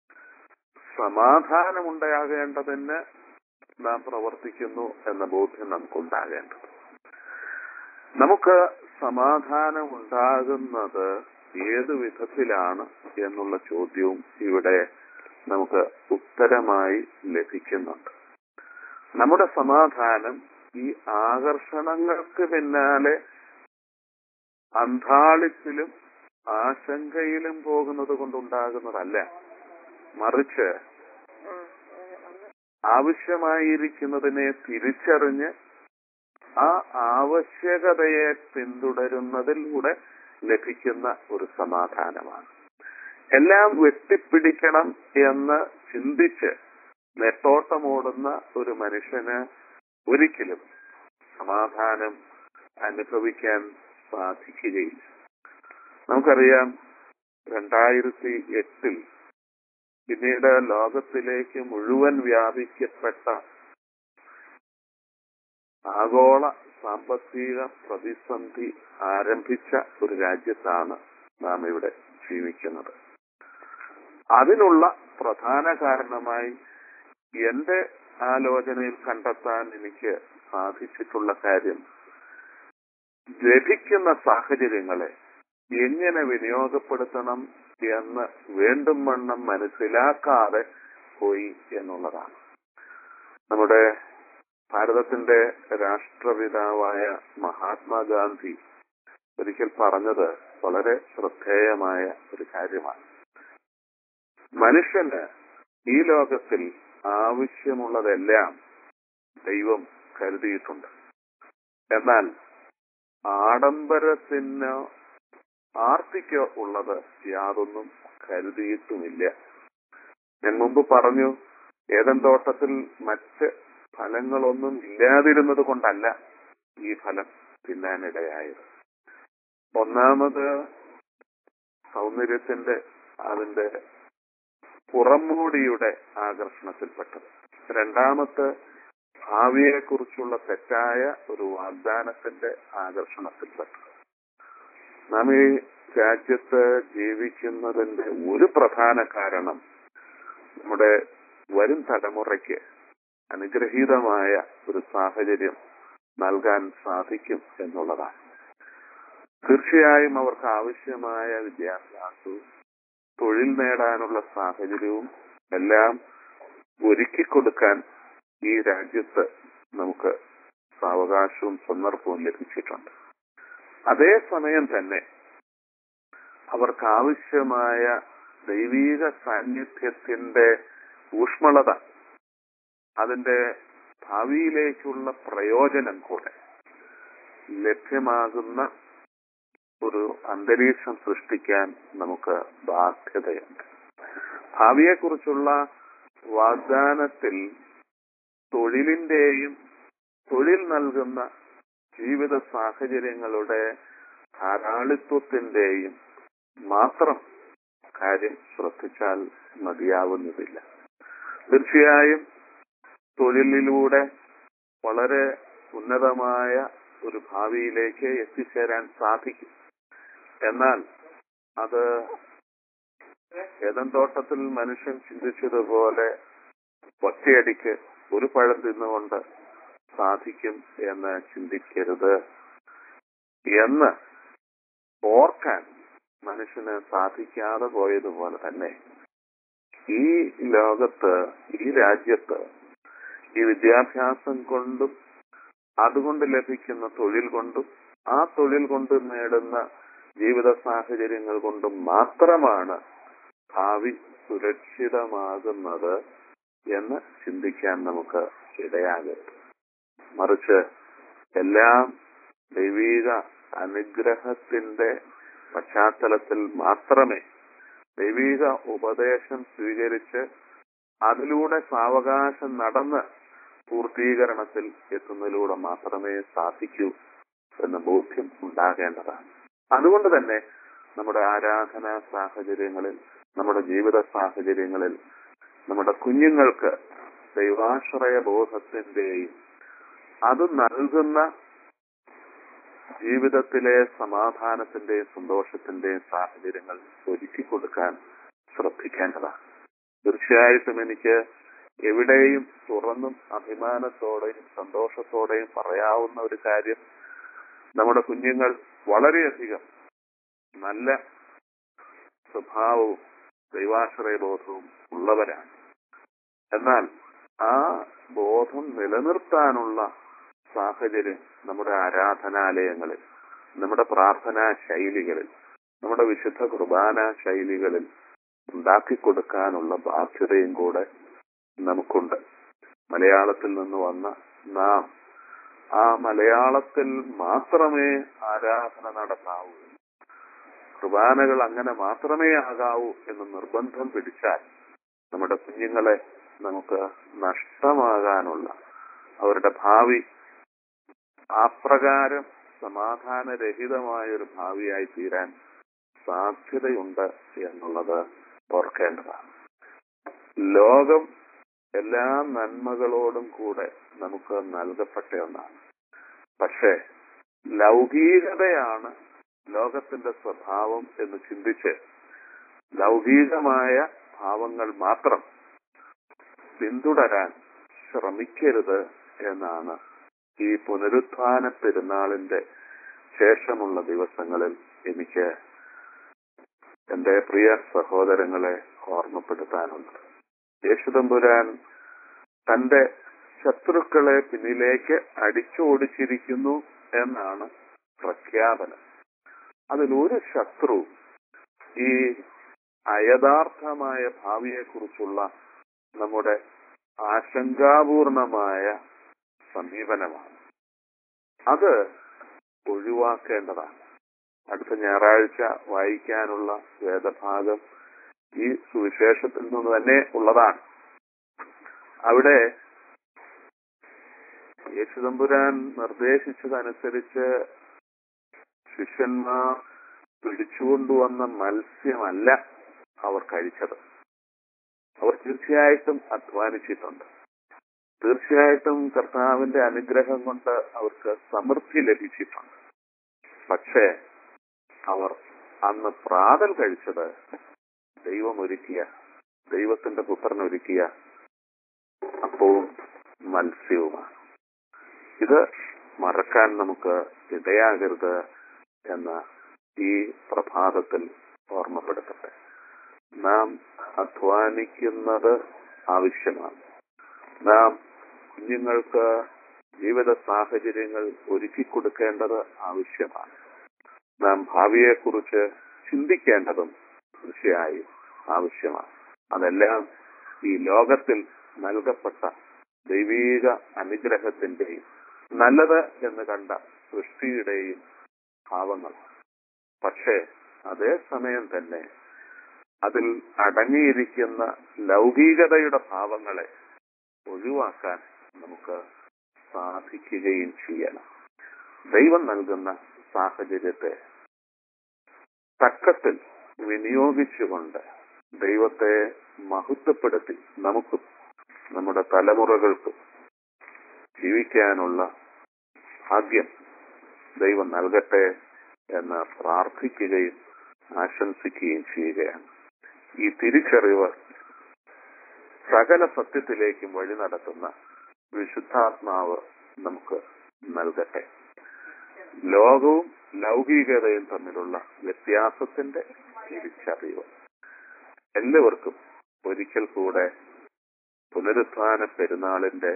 സമാധാനമുണ്ടാകേണ്ടതിന് നാം പ്രവർത്തിക്കുന്നു എന്ന ബോധ്യം നമുക്കുണ്ടാകേണ്ടത് നമുക്ക് സമാധാനം ഉണ്ടാകുന്നത് ഏത് വിധത്തിലാണ് എന്നുള്ള ചോദ്യവും ഇവിടെ നമുക്ക് ഉത്തരമായി ലഭിക്കുന്നുണ്ട് നമ്മുടെ സമാധാനം ഈ ആകർഷണങ്ങൾക്ക് പിന്നാലെ അന്താളിപ്പിലും ആശങ്കയിലും പോകുന്നത് കൊണ്ടുണ്ടാകുന്നതല്ല മറിച്ച് ആവശ്യമായിരിക്കുന്നതിനെ തിരിച്ചറിഞ്ഞ് ആ ആവശ്യകതയെ പിന്തുടരുന്നതിലൂടെ ലഭിക്കുന്ന ഒരു സമാധാനമാണ് എല്ലാം വെട്ടിപ്പിടിക്കണം എന്ന് ചിന്തിച്ച് നെട്ടോട്ടമോടുന്ന ഒരു മനുഷ്യന് ഒരിക്കലും സമാധാനം അനുഭവിക്കാൻ സാധിക്കുകയില്ല നമുക്കറിയാം രണ്ടായിരത്തി എട്ടിൽ പിന്നീട് ലോകത്തിലേക്ക് മുഴുവൻ വ്യാപിക്കപ്പെട്ട ആഗോള സാമ്പത്തിക പ്രതിസന്ധി ആരംഭിച്ച ഒരു രാജ്യത്താണ് നാം ഇവിടെ ജീവിക്കുന്നത് അതിനുള്ള പ്രധാന കാരണമായി എന്റെ ആലോചനയിൽ കണ്ടെത്താൻ എനിക്ക് സാധിച്ചിട്ടുള്ള കാര്യം ലഭിക്കുന്ന സാഹചര്യങ്ങളെ എങ്ങനെ വിനിയോഗപ്പെടുത്തണം എന്ന് വേണ്ടും വണ്ണം മനസ്സിലാക്കാതെ പോയി എന്നുള്ളതാണ് നമ്മുടെ ഭാരതത്തിന്റെ രാഷ്ട്രപിതാവായ മഹാത്മാഗാന്ധി ഒരിക്കൽ പറഞ്ഞത് വളരെ ശ്രദ്ധേയമായ ഒരു കാര്യമാണ് മനുഷ്യന് ഈ ലോകത്തിൽ ആവശ്യമുള്ളതെല്ലാം ദൈവം കരുതിയിട്ടുണ്ട് എന്നാൽ ആഡംബരത്തിനോ ആർത്തിക്കോ ഉള്ളത് യാതൊന്നും കരുതിയിട്ടുമില്ല ഞാൻ മുമ്പ് പറഞ്ഞു ഏതൻ തോട്ടത്തിൽ മറ്റ് ഫലങ്ങളൊന്നും ഇല്ലാതിരുന്നത് കൊണ്ടല്ല ഈ ഫലം തിന്നാനിടയായത് ഒന്നാമത് സൗന്ദര്യത്തിന്റെ അതിന്റെ പുറംമൂടിയുടെ ആകർഷണത്തിൽപ്പെട്ടത് രണ്ടാമത്തെ ഭാവിയെക്കുറിച്ചുള്ള തെറ്റായ ഒരു വാഗ്ദാനത്തിന്റെ ആകർഷണത്തിൽപ്പെട്ടത് നാം ഈ രാജ്യത്ത് ജീവിക്കുന്നതിന്റെ ഒരു പ്രധാന കാരണം നമ്മുടെ വരും തലമുറയ്ക്ക് അനുഗ്രഹീതമായ ഒരു സാഹചര്യം നൽകാൻ സാധിക്കും എന്നുള്ളതാണ് തീർച്ചയായും അവർക്ക് ആവശ്യമായ വിദ്യാഭ്യാസവും തൊഴിൽ നേടാനുള്ള സാഹചര്യവും എല്ലാം ഒരുക്കി കൊടുക്കാൻ ഈ രാജ്യത്ത് നമുക്ക് സാവകാശവും സന്ദർഭവും ലഭിച്ചിട്ടുണ്ട് അതേസമയം തന്നെ അവർക്ക് ആവശ്യമായ ദൈവീക സാന്നിധ്യത്തിന്റെ ഊഷ്മളത അതിന്റെ ഭാവിയിലേക്കുള്ള പ്രയോജനം കൂടെ ലഭ്യമാകുന്ന ഒരു അന്തരീക്ഷം സൃഷ്ടിക്കാൻ നമുക്ക് ബാധ്യതയുണ്ട് ഭാവിയെക്കുറിച്ചുള്ള വാഗ്ദാനത്തിൽ തൊഴിലിന്റെയും തൊഴിൽ നൽകുന്ന ജീവിത സാഹചര്യങ്ങളുടെ ധാരാളിത്വത്തിന്റെയും മാത്രം കാര്യം ശ്രദ്ധിച്ചാൽ മതിയാവുന്നതില്ല തീർച്ചയായും തൊഴിലിലൂടെ വളരെ ഉന്നതമായ ഒരു ഭാവിയിലേക്ക് എത്തിച്ചേരാൻ സാധിക്കും എന്നാൽ അത് ഏതൻ തോട്ടത്തിൽ മനുഷ്യൻ ചിന്തിച്ചതുപോലെ ഒറ്റയടിക്ക് ഒരു പഴം തിന്നുകൊണ്ട് സാധിക്കും എന്ന് ചിന്തിക്കരുത് എന്ന് ഓർക്കാൻ മനുഷ്യന് സാധിക്കാതെ പോയതുപോലെ തന്നെ ഈ ലോകത്ത് ഈ രാജ്യത്ത് ഈ വിദ്യാഭ്യാസം കൊണ്ടും അതുകൊണ്ട് ലഭിക്കുന്ന തൊഴിൽ കൊണ്ടും ആ തൊഴിൽ കൊണ്ട് നേടുന്ന ജീവിത സാഹചര്യങ്ങൾ കൊണ്ടും മാത്രമാണ് ഭാവി സുരക്ഷിതമാകുന്നത് എന്ന് ചിന്തിക്കാൻ നമുക്ക് ഇടയാകരുത് മറിച്ച് എല്ലാം ദൈവീക അനുഗ്രഹത്തിന്റെ പശ്ചാത്തലത്തിൽ മാത്രമേ ദൈവീക ഉപദേശം സ്വീകരിച്ച് അതിലൂടെ സാവകാശം നടന്ന് പൂർത്തീകരണത്തിൽ എത്തുന്നതിലൂടെ മാത്രമേ സാധിക്കൂ എന്ന ബോധ്യം ഉണ്ടാകേണ്ടതാണ് അതുകൊണ്ട് തന്നെ നമ്മുടെ ആരാധനാ സാഹചര്യങ്ങളിൽ നമ്മുടെ ജീവിത സാഹചര്യങ്ങളിൽ നമ്മുടെ കുഞ്ഞുങ്ങൾക്ക് ദൈവാശ്രയ ബോധത്തിന്റെയും അത് നൽകുന്ന ജീവിതത്തിലെ സമാധാനത്തിന്റെയും സന്തോഷത്തിന്റെയും സാഹചര്യങ്ങൾ ഒരുക്കി കൊടുക്കാൻ ശ്രദ്ധിക്കേണ്ടതാണ് തീർച്ചയായിട്ടും എനിക്ക് എവിടെയും തുറന്നും അഭിമാനത്തോടെയും സന്തോഷത്തോടെയും പറയാവുന്ന ഒരു കാര്യം നമ്മുടെ കുഞ്ഞുങ്ങൾ വളരെയധികം നല്ല സ്വഭാവവും ദൈവാശ്രയ ബോധവും ഉള്ളവരാണ് എന്നാൽ ആ ബോധം നിലനിർത്താനുള്ള സാഹചര്യം നമ്മുടെ ആരാധനാലയങ്ങളിൽ നമ്മുടെ പ്രാർത്ഥനാ ശൈലികളിൽ നമ്മുടെ വിശുദ്ധ കുർബാന ശൈലികളിൽ ഉണ്ടാക്കി കൊടുക്കാനുള്ള ബാധ്യതയും കൂടെ നമുക്കുണ്ട് മലയാളത്തിൽ നിന്ന് വന്ന നാം ആ മലയാളത്തിൽ മാത്രമേ ആരാധന നടത്താവൂ കുർബാനകൾ അങ്ങനെ മാത്രമേ ആകാവൂ എന്ന് നിർബന്ധം പിടിച്ചാൽ നമ്മുടെ കുഞ്ഞുങ്ങളെ നമുക്ക് നഷ്ടമാകാനുള്ള അവരുടെ ഭാവി അപ്രകാരം സമാധാനരഹിതമായ ഒരു ഭാവിയായി തീരാൻ സാധ്യതയുണ്ട് എന്നുള്ളത് ഓർക്കേണ്ടതാണ് ലോകം എല്ലാ നന്മകളോടും കൂടെ നമുക്ക് നൽകപ്പെട്ട ഒന്നാണ് പക്ഷേ ലൗകികതയാണ് ലോകത്തിന്റെ സ്വഭാവം എന്ന് ചിന്തിച്ച് ലൗകികമായ ഭാവങ്ങൾ മാത്രം പിന്തുടരാൻ ശ്രമിക്കരുത് എന്നാണ് ഈ പുനരുത്ഥാന പെരുന്നാളിന്റെ ശേഷമുള്ള ദിവസങ്ങളിൽ എനിക്ക് എന്റെ പ്രിയ സഹോദരങ്ങളെ ഓർമ്മപ്പെടുത്താനുള്ളത് യേശുദമ്പുരാൻ തന്റെ ശത്രുക്കളെ പിന്നിലേക്ക് അടിച്ചോടിച്ചിരിക്കുന്നു എന്നാണ് പ്രഖ്യാപനം അതിലൊരു ശത്രു ഈ അയഥാർത്ഥമായ ഭാവിയെക്കുറിച്ചുള്ള നമ്മുടെ ആശങ്കാപൂർണമായ സമീപനമാണ് അത് ഒഴിവാക്കേണ്ടതാണ് അടുത്ത ഞായറാഴ്ച വായിക്കാനുള്ള വേദഭാഗം ഈ സുവിശേഷത്തിൽ നിന്ന് തന്നെ ഉള്ളതാണ് അവിടെ യേശുദമ്പുരാൻ നിർദ്ദേശിച്ചതനുസരിച്ച് ശിഷ്യന്മാർ പിടിച്ചുകൊണ്ടുവന്ന മത്സ്യമല്ല അവർ കഴിച്ചത് അവർ തീർച്ചയായിട്ടും അധ്വാനിച്ചിട്ടുണ്ട് തീർച്ചയായിട്ടും കർത്താവിന്റെ അനുഗ്രഹം കൊണ്ട് അവർക്ക് സമൃദ്ധി ലഭിച്ചിട്ടുണ്ട് പക്ഷേ അവർ അന്ന് പ്രാതൽ കഴിച്ചത് ദൈവം ഒരുക്കിയ ദൈവത്തിന്റെ പുത്രൻ ഒരുക്കിയ അപ്പവും മത്സ്യവുമാണ് ഇത് മറക്കാൻ നമുക്ക് ഇടയാകരുത് എന്ന ഈ പ്രഭാതത്തിൽ ഓർമ്മപ്പെടുത്തട്ടെ നാം അധ്വാനിക്കുന്നത് ആവശ്യമാണ് നാം കുഞ്ഞുങ്ങൾക്ക് ജീവിത സാഹചര്യങ്ങൾ ഒരുക്കി കൊടുക്കേണ്ടത് ആവശ്യമാണ് നാം ഭാവിയെക്കുറിച്ച് ചിന്തിക്കേണ്ടതും തീർച്ചയായും ആവശ്യമാണ് അതെല്ലാം ഈ ലോകത്തിൽ നൽകപ്പെട്ട ദൈവീക അനുഗ്രഹത്തിന്റെയും നല്ലത് എന്ന് കണ്ട സൃഷ്ടിയുടെയും ഭാവങ്ങൾ പക്ഷേ അതേസമയം തന്നെ അതിൽ അടങ്ങിയിരിക്കുന്ന ലൗകികതയുടെ ഭാവങ്ങളെ ഒഴിവാക്കാൻ നമുക്ക് സാധിക്കുകയും ചെയ്യണം ദൈവം നൽകുന്ന സാഹചര്യത്തെ തക്കത്തിൽ വിനിയോഗിച്ചുകൊണ്ട് ദൈവത്തെ മഹത്വപ്പെടുത്തി നമുക്കും നമ്മുടെ തലമുറകൾക്കും ജീവിക്കാനുള്ള ഭാഗ്യം ദൈവം നൽകട്ടെ എന്ന് പ്രാർത്ഥിക്കുകയും ആശംസിക്കുകയും ചെയ്യുകയാണ് ഈ തിരിച്ചറിവ് സകല സത്യത്തിലേക്കും വഴി നടത്തുന്ന വിശുദ്ധാത്മാവ് നമുക്ക് നൽകട്ടെ ലോകവും ലൗകികതയും തമ്മിലുള്ള വ്യത്യാസത്തിന്റെ തിരിച്ചറിവ് എല്ലാവർക്കും ഒരിക്കൽ കൂടെ പുനരുത്ഥാന പെരുന്നാളിന്റെ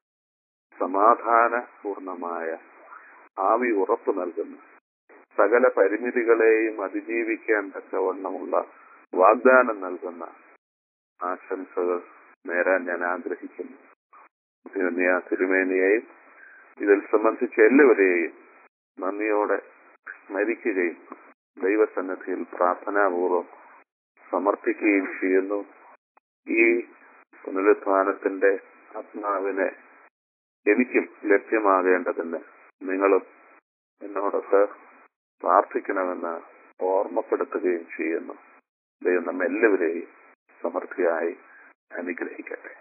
സമാധാനപൂർണമായ ആവി ഉറപ്പു നൽകുന്നു സകല പരിമിതികളെയും അതിജീവിക്കാൻ തക്കവണ്ണമുള്ള വാഗ്ദാനം നൽകുന്ന ആശംസകൾ നേരാൻ ഞാൻ ആഗ്രഹിക്കുന്നു തിരുമേനിയ തിരുമേനിയെയും ഇതിൽ സംബന്ധിച്ച എല്ലാവരെയും നന്ദിയോടെ സ്മരിക്കുകയും ദൈവസന്നിധിയിൽ പ്രാർത്ഥനാപൂർവം സമർപ്പിക്കുകയും ചെയ്യുന്നു ഈ പുനരുത്ഥാനത്തിന്റെ ആത്മാവിനെ എനിക്കും ലഭ്യമാകേണ്ടതിന് നിങ്ങളും എന്നോടൊത്ത് പ്രാർത്ഥിക്കണമെന്ന് ഓർമ്മപ്പെടുത്തുകയും ചെയ്യുന്നു ദൈവം നമ്മെല്ലാവരെയും സമൃദ്ധിയായി അനുഗ്രഹിക്കട്ടെ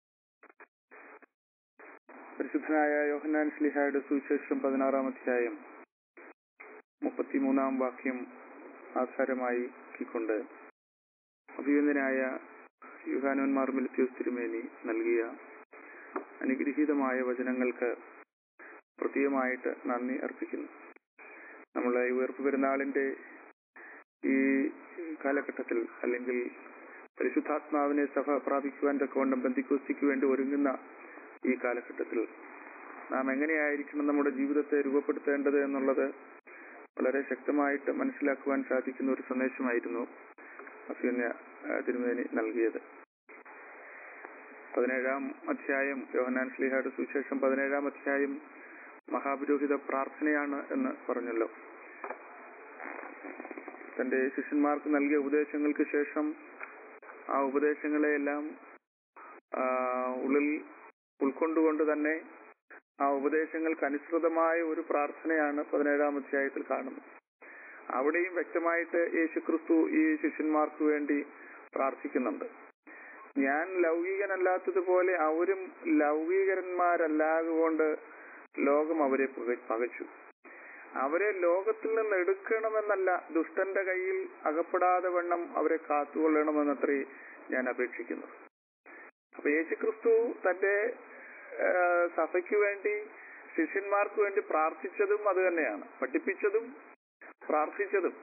പരിശുദ്ധനായ യോഹന്നാൻ ശ്ലിഹായുടെ സുവിശേഷം പതിനാറാം അധ്യായം മുപ്പത്തിമൂന്നാം വാക്യം ആധാരമായി കൊണ്ട് അഭിനന്ദനായ യുഹാനോന്മാർ മിലത്യൂസ് തിരുമേനി നൽകിയ അനുഗ്രഹീതമായ വചനങ്ങൾക്ക് പ്രത്യേകമായിട്ട് നന്ദി അർപ്പിക്കുന്നു നമ്മളെ ഈ ഉയർപ്പ് പെരുന്നാളിന്റെ ഈ കാലഘട്ടത്തിൽ അല്ലെങ്കിൽ പരിശുദ്ധാത്മാവിനെ സഭ പ്രാപിക്കുവാൻ തക്കവണ്ണം ബന്ധിക്കോസ്തിക്ക് വേണ്ടി ഒരുങ്ങുന്ന ഈ കാലഘട്ടത്തിൽ നാം എങ്ങനെയായിരിക്കണം നമ്മുടെ ജീവിതത്തെ രൂപപ്പെടുത്തേണ്ടത് എന്നുള്ളത് വളരെ ശക്തമായിട്ട് മനസ്സിലാക്കുവാൻ സാധിക്കുന്ന ഒരു സന്ദേശമായിരുന്നു അഫ്യൂന്യ തിരുമേനി നൽകിയത് പതിനേഴാം അധ്യായം യോഹനാൻ ശ്ലീഹയുടെ സുവിശേഷം പതിനേഴാം അധ്യായം മഹാപുരോഹിത പ്രാർത്ഥനയാണ് എന്ന് പറഞ്ഞല്ലോ തന്റെ ശിഷ്യന്മാർക്ക് നൽകിയ ഉപദേശങ്ങൾക്ക് ശേഷം ആ ഉപദേശങ്ങളെയെല്ലാം ആ, ഉള്ളിൽ ഉൾക്കൊണ്ടുകൊണ്ട് തന്നെ ആ ഉപദേശങ്ങൾക്ക് അനുസൃതമായ ഒരു പ്രാർത്ഥനയാണ് പതിനേഴാം അധ്യായത്തിൽ കാണുന്നത് അവിടെയും വ്യക്തമായിട്ട് യേശുക്രിസ്തു ഈ ശിഷ്യന്മാർക്ക് വേണ്ടി പ്രാർത്ഥിക്കുന്നുണ്ട് ഞാൻ ലൗകികനല്ലാത്തതുപോലെ അവരും ലൗകികരന്മാരല്ലാതുകൊണ്ട് ലോകം അവരെ പക- പകച്ചു അവരെ ലോകത്തിൽ നിന്ന് എടുക്കണമെന്നല്ല ദുഷ്ടന്റെ കയ്യിൽ അകപ്പെടാതെ വണ്ണം അവരെ കാത്തുകൊള്ളണമെന്നത്രേ ഞാൻ അപേക്ഷിക്കുന്നത് അപ്പൊ യേശുക്രിസ്തു തന്റെ ആ, സഭയ്ക്ക് വേണ്ടി ശിഷ്യന്മാർക്ക് വേണ്ടി പ്രാർത്ഥിച്ചതും അത് തന്നെയാണ് പഠിപ്പിച്ചതും പ്രാർത്ഥിച്ചതും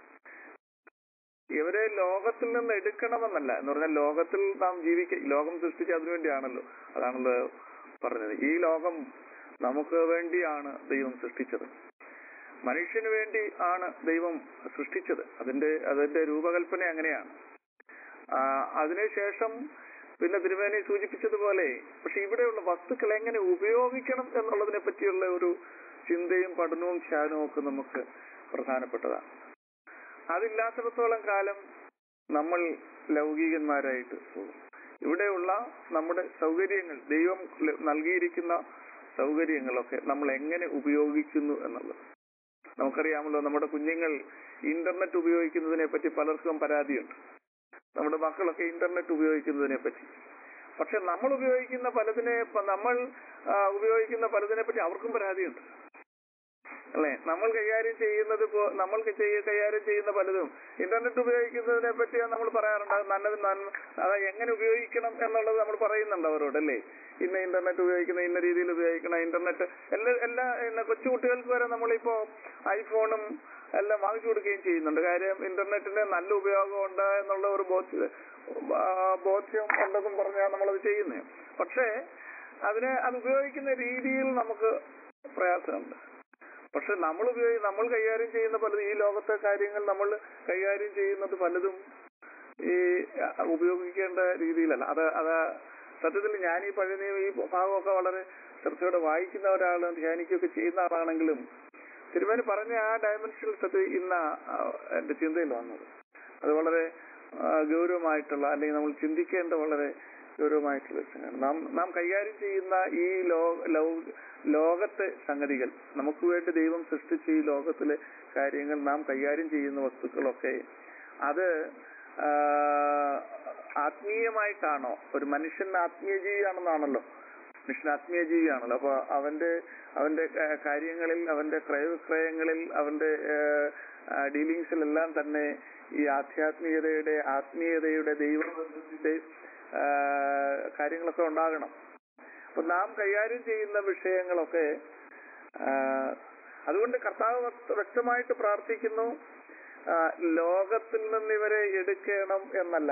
ഇവരെ ലോകത്തിൽ നിന്ന് എടുക്കണമെന്നല്ല എന്ന് പറഞ്ഞാൽ ലോകത്തിൽ നാം ജീവിക്ക ലോകം സൃഷ്ടിച്ച അതിനു വേണ്ടിയാണല്ലോ അതാണല്ലോ പറഞ്ഞത് ഈ ലോകം നമുക്ക് വേണ്ടിയാണ് ദൈവം സൃഷ്ടിച്ചത് മനുഷ്യന് വേണ്ടി ആണ് ദൈവം സൃഷ്ടിച്ചത് അതിന്റെ അതിന്റെ രൂപകൽപ്പന അങ്ങനെയാണ് ആ, അതിനുശേഷം പിന്നെ തിരുമേനി സൂചിപ്പിച്ചതുപോലെ പക്ഷെ ഇവിടെയുള്ള വസ്തുക്കൾ എങ്ങനെ ഉപയോഗിക്കണം എന്നുള്ളതിനെ പറ്റിയുള്ള ഒരു ചിന്തയും പഠനവും ധ്യാനവും ഒക്കെ നമുക്ക് പ്രധാനപ്പെട്ടതാണ് അതില്ലാത്തിടത്തോളം കാലം നമ്മൾ ലൗകികന്മാരായിട്ട് പോകും ഇവിടെയുള്ള നമ്മുടെ സൗകര്യങ്ങൾ ദൈവം ല- നൽകിയിരിക്കുന്ന സൗകര്യങ്ങളൊക്കെ നമ്മൾ എങ്ങനെ ഉപയോഗിക്കുന്നു എന്നുള്ളത് നമുക്കറിയാമല്ലോ നമ്മുടെ കുഞ്ഞുങ്ങൾ ഇന്റർനെറ്റ് ഉപയോഗിക്കുന്നതിനെ പറ്റി പലർക്കും പരാതിയുണ്ട് നമ്മുടെ മക്കളൊക്കെ ഇന്റർനെറ്റ് ഉപയോഗിക്കുന്നതിനെ പറ്റി പക്ഷെ നമ്മൾ ഉപയോഗിക്കുന്ന പലതിനെ പ- നമ്മൾ ആ, ഉപയോഗിക്കുന്ന പലതിനെ പറ്റി അവർക്കും പരാതിയുണ്ട് അല്ലെ നമ്മൾ കൈകാര്യം ചെയ്യുന്നത് പോ- നമ്മൾ ചെയ്യ- കൈകാര്യം ചെയ്യുന്ന പലതും ഇന്റർനെറ്റ് ഉപയോഗിക്കുന്നതിനെ പറ്റി നമ്മൾ പറയാറുണ്ട് അത് നല്ലത് നന്മ അത് എങ്ങനെ ഉപയോഗിക്കണം എന്നുള്ളത് നമ്മൾ പറയുന്നുണ്ട് അവരോട് അല്ലേ ഇന്ന ഇന്റർനെറ്റ് ഉപയോഗിക്കുന്ന ഇന്ന രീതിയിൽ ഉപയോഗിക്കണം ഇന്റർനെറ്റ് എല്ലാ എല്ലാ ഇന്ന കൊച്ചുകുട്ടികൾക്ക് വരെ നമ്മളിപ്പോ ഐഫോണും എല്ലാം വാങ്ങിച്ചു കൊടുക്കുകയും ചെയ്യുന്നുണ്ട് കാര്യം ഇന്റർനെറ്റിന്റെ നല്ല ഉപയോഗമുണ്ട് എന്നുള്ള ഒരു ബോധ്യ ആ, ബോധ്യം ഉണ്ടെന്നും പറഞ്ഞാൽ നമ്മളത് ചെയ്യുന്നത് പക്ഷേ അതിനെ അത് ഉപയോഗിക്കുന്ന രീതിയിൽ നമുക്ക് പ്രയാസമുണ്ട് പക്ഷെ നമ്മൾ ഉപയോഗി നമ്മൾ കൈകാര്യം ചെയ്യുന്ന പലതും ഈ ലോകത്തെ കാര്യങ്ങൾ നമ്മൾ കൈകാര്യം ചെയ്യുന്നത് പലതും ഈ അഹ്, ഉപയോഗിക്കേണ്ട രീതിയിലല്ല അത് അത് സത്യത്തിൽ ഞാൻ ഈ പഴയ നിയമം ഈ ഭാഗമൊക്കെ വളരെ ശ്രദ്ധയോടെ വായിക്കുന്ന ഒരാൾ ധ്യാനിക്കുകയൊക്കെ ചെയ്യുന്ന ആളാണെങ്കിലും തിരുമേനി പറഞ്ഞ ആ ഡയമെൻഷനിൽ സത്യം ഇന്ന എന്റെ ചിന്തയിൽ വന്നത് അത് വളരെ ആ, ഗൗരവമായിട്ടുള്ള അല്ലെങ്കിൽ നമ്മൾ ചിന്തിക്കേണ്ട വളരെ ഗൗരവമായിട്ടുള്ള വിഷയമാണ് നാം നാം കൈകാര്യം ചെയ്യുന്ന ഈ ലോ ലൗ- ലോകത്തെ സംഗതികൾ നമുക്ക് വേണ്ടി ദൈവം സൃഷ്ടിച്ച ഈ ലോകത്തിലെ കാര്യങ്ങൾ നാം കൈകാര്യം ചെയ്യുന്ന വസ്തുക്കളൊക്കെ അത് ആ, ആത്മീയമായിട്ടാണോ ഒരു മനുഷ്യൻ ആത്മീയ ജീവിയാണെന്നാണല്ലോ മനുഷ്യൻ ആത്മീയ ജീവിയാണല്ലോ അപ്പൊ അവന്റെ അവന്റെ ക- കാര്യങ്ങളിൽ അവന്റെ ക്രയവിക്രയങ്ങളിൽ അവന്റെ ഡീലിങ്സിലെല്ലാം തന്നെ ഈ ആധ്യാത്മികതയുടെ ആത്മീയതയുടെ ദൈവബന്ധത്തിന്റെ ആ, കാര്യങ്ങളൊക്കെ ഉണ്ടാകണം അപ്പൊ നാം കൈകാര്യം ചെയ്യുന്ന വിഷയങ്ങളൊക്കെ ആ, അതുകൊണ്ട് കർത്താവ് വ്യക്ത- വ്യക്തമായിട്ട് പ്രാർത്ഥിക്കുന്നു ആ, ലോകത്തിൽ നിന്ന് ഇവരെ എടുക്കണം എന്നല്ല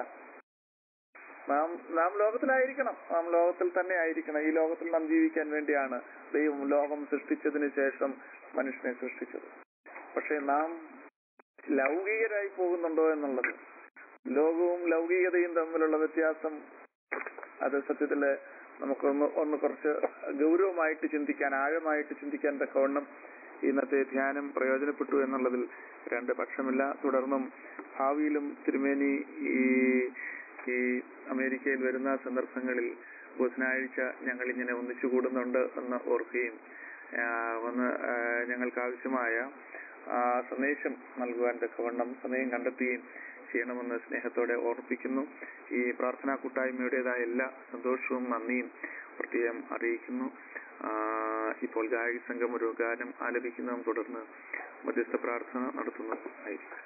നാം നാം ലോകത്തിലായിരിക്കണം നാം ലോകത്തിൽ തന്നെ ആയിരിക്കണം ഈ ലോകത്തിൽ നാം ജീവിക്കാൻ വേണ്ടിയാണ് ദൈവം ലോകം സൃഷ്ടിച്ചതിന് ശേഷം മനുഷ്യനെ സൃഷ്ടിച്ചത് പക്ഷെ നാം ലൗകികരായി പോകുന്നുണ്ടോ എന്നുള്ളത് ലോകവും ലൗകികതയും തമ്മിലുള്ള വ്യത്യാസം അത് സത്യത്തില് നമുക്കൊന്ന് ഒന്ന് കുറച്ച് ഗൗരവമായിട്ട് ചിന്തിക്കാൻ ആഴമായിട്ട് ചിന്തിക്കാൻ തക്കവണ്ണം ഇന്നത്തെ ധ്യാനം പ്രയോജനപ്പെട്ടു എന്നുള്ളതിൽ രണ്ട് പക്ഷമില്ല തുടർന്നും ഭാവിയിലും തിരുമേനി ഈ ഈ അമേരിക്കയിൽ വരുന്ന സന്ദർഭങ്ങളിൽ ബുധനാഴ്ച ഞങ്ങൾ ഇങ്ങനെ ഒന്നിച്ചു കൂടുന്നുണ്ട് എന്ന് ഓർക്കുകയും ആ, വന്ന് ആ, ഞങ്ങൾക്ക് ആവശ്യമായ ആ, സന്ദേശം നൽകുവാൻ തക്കവണ്ണം സമയം കണ്ടെത്തുകയും ചെയ്യണമെന്ന് സ്നേഹത്തോടെ ഓർപ്പിക്കുന്നു ഈ പ്രാർത്ഥനാ കൂട്ടായ്മയുടേതായ എല്ലാ സന്തോഷവും നന്ദിയും പ്രത്യേകം അറിയിക്കുന്നു ആ, ഇപ്പോൾ ഗായക സംഘം ഒരു ഗാനം ആലപിക്കുന്നതും തുടർന്ന് മധ്യസ്ഥ പ്രാർത്ഥന നടത്തുന്നതും ആയിരിക്കും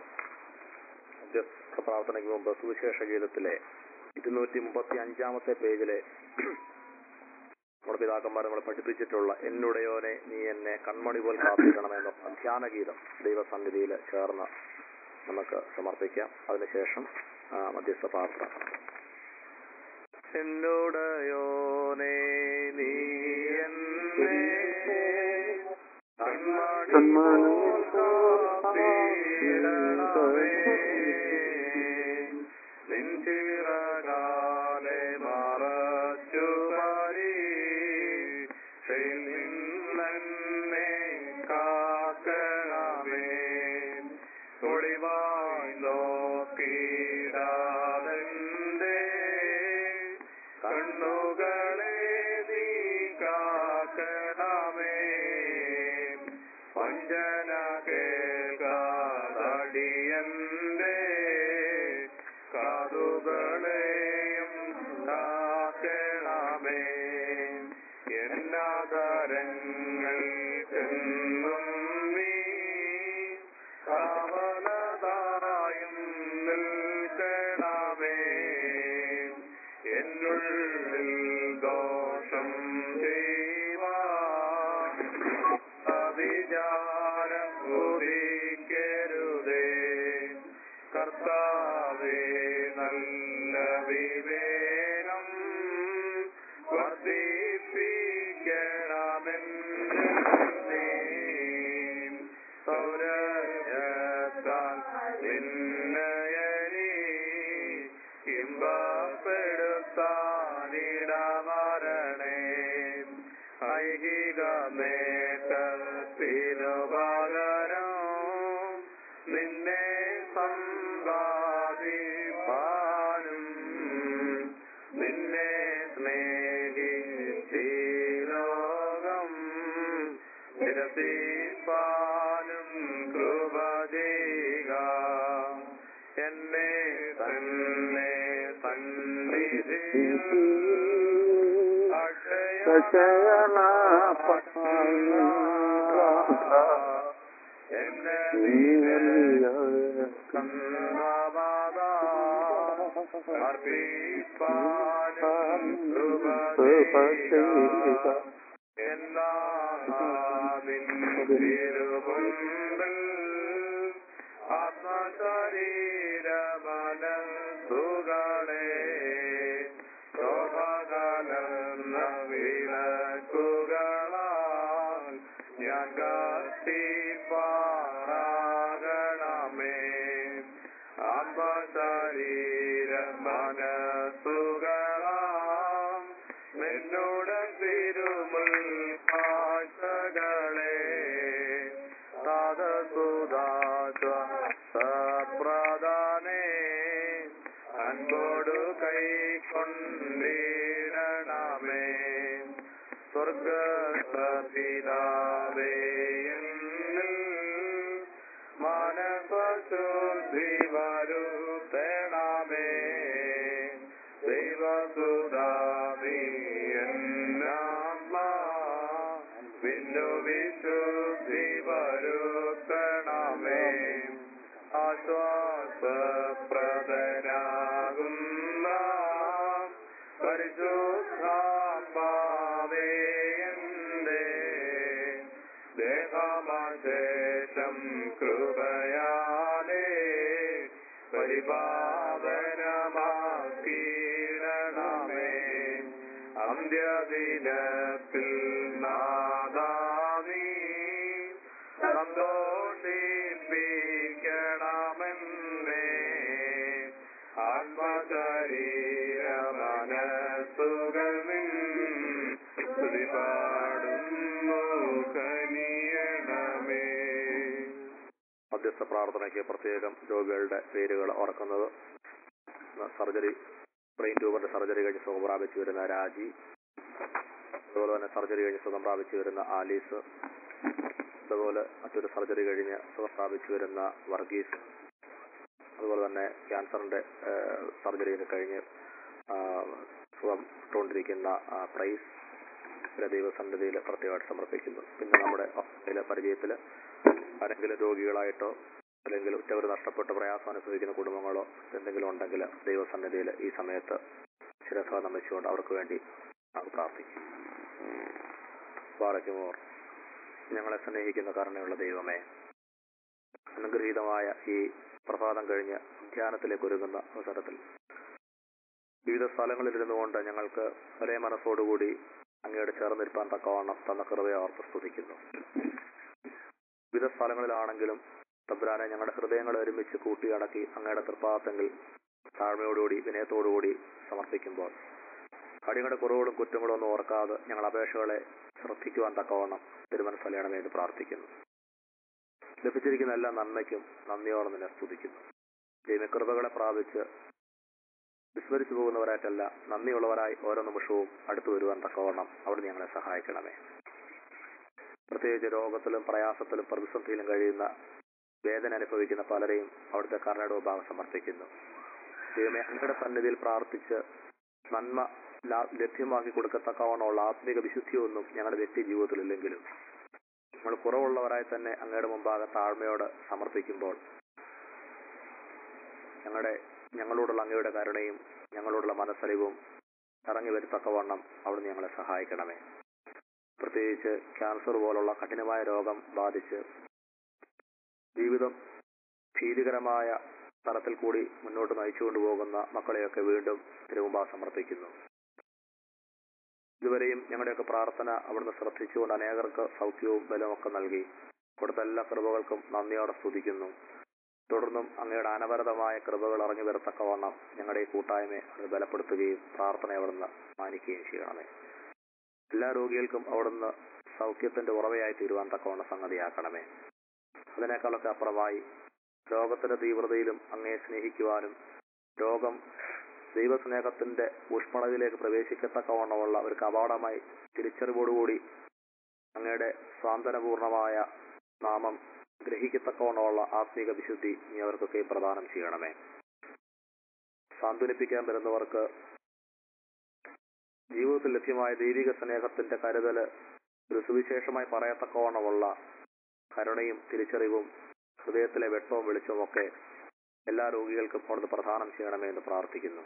മധ്യസ്ഥ പ്രാർത്ഥനയ്ക്ക് മുമ്പ് സുവിശേഷ ഗീതത്തിലെ ഇരുന്നൂറ്റി മുപ്പത്തി അഞ്ചാമത്തെ പേജിലെ നമ്മുടെ പിതാക്കന്മാർ നമ്മളെ പഠിപ്പിച്ചിട്ടുള്ള എന്നുടയോനെ നീ എന്നെ കൺമണി പോൽ കാത്തിക്കണമെന്ന ധ്യാന ഗീതം ദൈവസന്നിധിയിൽ ചേർന്ന് നമുക്ക് സമർപ്പിക്കാം അതിനുശേഷം ആ, മധ്യസ്ഥ പ്രാർത്ഥന എന്നുടയോനെ നീ എന്നെ കൺമണി പോൽ കാത്തിടണമേ നിൻചിറകാലെ മറച്ചു പരീക്ഷയിൽ നിന്നെ കാക്കണമേ ഒളിവായി നോക്കിടാതെന്റെ കണ്ണുകളെ നീ കാക്കണമേ വഞ്ചന കേൾക്കാതടിയന്റെ കാതുകളെയും കാക്കണമേ എന്നാദരങ്ങൾക്കെന്നും നീ കാവലതായും നിൽക്കണമേ എന്നുള്ളിൽ ദോഷം ചെയ്യുവാൻ അവിചാരം ഉദിക്കരുതേ കർത്താവേ നല്ല വിവേകം വർദ്ധിപ്പിക്കണമെന്ന് സൗരജത്താൽ നിന്നയനി ഇമ്പപ്പെടുത്താനിടമരണേ ഐഹിക നേട്ടത്തിനു പകരം നിന്നെ സമ്പാദിപ്പാനും നിന്നെ സ്നേഹിച്ചീ ലോകം നിരസിപ്പാനും കൃപ ചെയ്യുക എന്നെ തന്നെ സന്നിധിയിൽ ആത്മശരീരമനസുകളെ ശോഭകലർന്ന വിളക്കുകളാൽ ഞാൻ കത്തിപ്പാറാകണമേ ആത്മശരീര മനസ്സുകളാം എന്നോട് തിരുമുൽ കാഴ്ചകളെ സാധസുദാശ്വസപ്രദാനേ കൈക്കൊണ്ടിടണമേ സ്വർഗപിതാവേ എന്നിൽ മനസ്വശുദ്ധി വരുത്തണമേ ദൈവസുതാവി എന്നാത്മാ വിന്നു വിശുദ്ധി വരുത്തണമേ ആശ്വാസപ്രദനാകുന്ന പരിശുദ്ധാത്മാവേ എന്റെ ദേഹമാശേഷം കൃപയാലേ പരിപാലനമാക്കിയിടണമേ അന്ത്യദിനത്തിൽ നാദാനീ സന്തോഷിപ്പിക്കണമെന്നേ ആത്മശരീര മനസ്സുകളിൽ പാടുന്നു കനിയണമേ മധ്യസ്ഥ പ്രാർത്ഥനയ്ക്ക് പ്രത്യേകം രോഗികളുടെ പേരുകൾ ഓർക്കുന്നത് സർജറി ബ്രെയിൻ ട്യൂബറിന്റെ സർജറി കഴിഞ്ഞ് സുഖം പ്രാപിച്ചു വരുന്ന രാജി അതുപോലെ തന്നെ സർജറി കഴിഞ്ഞ് സുഖം പ്രാപിച്ചു വരുന്ന ആലീസ് അതുപോലെ മറ്റൊരു സർജറി കഴിഞ്ഞ് സുഖം പ്രാപിച്ചു വരുന്ന വർഗീസ് അതുപോലെ തന്നെ ക്യാൻസറിന്റെ സർജറി കഴിഞ്ഞ് ആ, സുഖം ഇട്ടുകൊണ്ടിരിക്കുന്ന ആ, പ്രൈസ് ഇവരെ ദൈവസന്നിധിയിൽ പ്രത്യേകമായിട്ട് സമർപ്പിക്കുന്നു പിന്നെ നമ്മുടെ ഓസ്ട്രേലിയ പരിചയത്തിൽ ആരെങ്കിലും രോഗികളായിട്ടോ അല്ലെങ്കിൽ ഉറ്റവർ നഷ്ടപ്പെട്ട് പ്രയാസം അനുഭവിക്കുന്ന കുടുംബങ്ങളോ എന്തെങ്കിലും ഉണ്ടെങ്കിൽ ദൈവസന്നിധിയിൽ ഈ സമയത്ത് ശിരസ നമിച്ചുകൊണ്ട് അവർക്ക് വേണ്ടി നമുക്ക് പ്രാർത്ഥിക്കും ബാറയ്ക്കുമോർ ഞങ്ങളെ സ്നേഹിക്കുന്ന കരുണയുള്ള ദൈവമേ അനുഗ്രഹീതമായ ഈ പ്രഭാതം കഴിഞ്ഞ് ധ്യാനത്തിലേക്ക് ഒരുങ്ങുന്ന അവസരത്തിൽ വിവിധ സ്ഥലങ്ങളിൽ ഇരുന്നുകൊണ്ട് ഞങ്ങൾക്ക് ഒരേ മനസ്സോടുകൂടി അങ്ങയോട് ചേർന്നിരിപ്പാൻ തക്കവണ്ണം തന്ന കൃപയെ ഓർത്ത് സ്തുതിക്കുന്നു വിവിധ സ്ഥലങ്ങളിലാണെങ്കിലും തമ്പുരാനെ ഞങ്ങളുടെ ഹൃദയങ്ങളെ ഒരുമിച്ച് കൂട്ടിയടക്കി അങ്ങയുടെ തൃപ്പാദത്തെങ്കിൽ താഴ്മയോടുകൂടി വിനയത്തോടുകൂടി സമർപ്പിക്കുമ്പോൾ അടിയുടെ കുറവുകളും കുറ്റങ്ങളും ഒന്നും ഓർക്കാതെ ഞങ്ങൾ അപേക്ഷകളെ ശ്രദ്ധിക്കുവാൻ തക്കവണ്ണം തിരുമനസ്സലയണമേ എന്ന് പ്രാർത്ഥിക്കുന്നു ലഭിച്ചിരിക്കുന്ന എല്ലാ നന്മയ്ക്കും നന്ദിയോടെ നിന്നെ സ്തുതിക്കുന്നു ദൈവകൃപകളെ പ്രാപിച്ച് വിസ്മരിച്ചു പോകുന്നവരായിട്ടല്ല നന്ദിയുള്ളവരായി ഓരോ നിമിഷവും അടുത്തു വരുവാൻ തക്കവണ്ണം അവിടെ ഞങ്ങളെ സഹായിക്കണമേ പ്രത്യേകിച്ച് രോഗത്തിലും പ്രയാസത്തിലും പ്രതിസന്ധിയിലും കഴിയുന്ന വേദന അനുഭവിക്കുന്ന പലരെയും അവിടുത്തെ കർണയുടെ ഭാഗം സമർപ്പിക്കുന്നു ദൈവമേ അങ്ങയുടെ സന്നിധിയിൽ പ്രാർത്ഥിച്ച് നന്മ ലാ- ലഭ്യമാക്കി കൊടുക്കത്തക്കവണ്ണമുള്ള ആത്മീക വിശുദ്ധിയൊന്നും ഞങ്ങളുടെ വ്യക്തി ജീവിതത്തിലില്ലെങ്കിലും നമ്മൾ കുറവുള്ളവരായി തന്നെ അങ്ങയുടെ മുമ്പാകെ താഴ്മയോട് സമർപ്പിക്കുമ്പോൾ ഞങ്ങളുടെ ഞങ്ങളോടുള്ള അങ്ങയുടെ കരുണയും ഞങ്ങളോടുള്ള മനസ്സലിവും ഇറങ്ങി വരത്തക്കവണ്ണം അവിടുന്ന് ഞങ്ങളെ സഹായിക്കണമേ പ്രത്യേകിച്ച് ക്യാൻസർ പോലുള്ള കഠിനമായ രോഗം ബാധിച്ച് ജീവിതം ഭീതികരമായ തലത്തിൽ കൂടി മുന്നോട്ട് നയിച്ചുകൊണ്ടു പോകുന്ന മക്കളെയൊക്കെ വീണ്ടും തിരുമുമ്പാ സമർപ്പിക്കുന്നു ഇതുവരെയും ഞങ്ങളുടെയൊക്കെ പ്രാർത്ഥന അവിടുന്ന് ശ്രദ്ധിച്ചുകൊണ്ട് അനേകർക്ക് സൗഖ്യവും ബലവും ഒക്കെ നൽകി കൊടുത്ത എല്ലാ കൃപകൾക്കും നന്ദിയോടെ സ്തുതിക്കുന്നു തുടർന്നും അങ്ങയുടെ അനവരതമായ കൃപകൾ അറിഞ്ഞു വരത്തക്കവണ്ണം ഞങ്ങളുടെ ഈ കൂട്ടായ്മയെ അത് ബലപ്പെടുത്തുകയും പ്രാർത്ഥന അവിടുന്ന് മാനിക്കുകയും ചെയ്യണമേ എല്ലാ രോഗികൾക്കും അവിടുന്ന് സൗഖ്യത്തിന്റെ ഉറവയായി തീരുവാൻ തക്കവണ്ണം സംഗതിയാക്കണമേ അതിനേക്കാളൊക്കെ അപ്പുറമായി രോഗത്തിന്റെ തീവ്രതയിലും അങ്ങയെ സ്നേഹിക്കുവാനും രോഗം ദൈവസ്നേഹത്തിന്റെ ഊഷ്മളതയിലേക്ക് പ്രവേശിക്കത്തക്കവണ്ണമുള്ള ഒരു കവാടമായി തിരിച്ചറിവോടുകൂടി അങ്ങയുടെ സ്വാന്തനപൂർണമായ നാമം ഗ്രഹിക്കത്തക്കവണ്ണമുള്ള ആത്മീക വിശുദ്ധി നീ അവർക്കൊക്കെ പ്രദാനം ചെയ്യണമേ സാന്ത്വനിപ്പിക്കാൻ വരുന്നവർക്ക് ജീവിതത്തിൽ ലഭ്യമായ ദൈവിക സ്നേഹത്തിന്റെ കരുതല് ഒരു സുവിശേഷമായി പറയത്തക്കവണ്ണമുള്ള കരുണയും തിരിച്ചറിവും ഹൃദയത്തിലെ വെട്ടവും വെളിച്ചവും ഒക്കെ എല്ലാ രോഗികൾക്കും അവിടുന്ന് പ്രദാനം ചെയ്യണമേ എന്ന് പ്രാർത്ഥിക്കുന്നു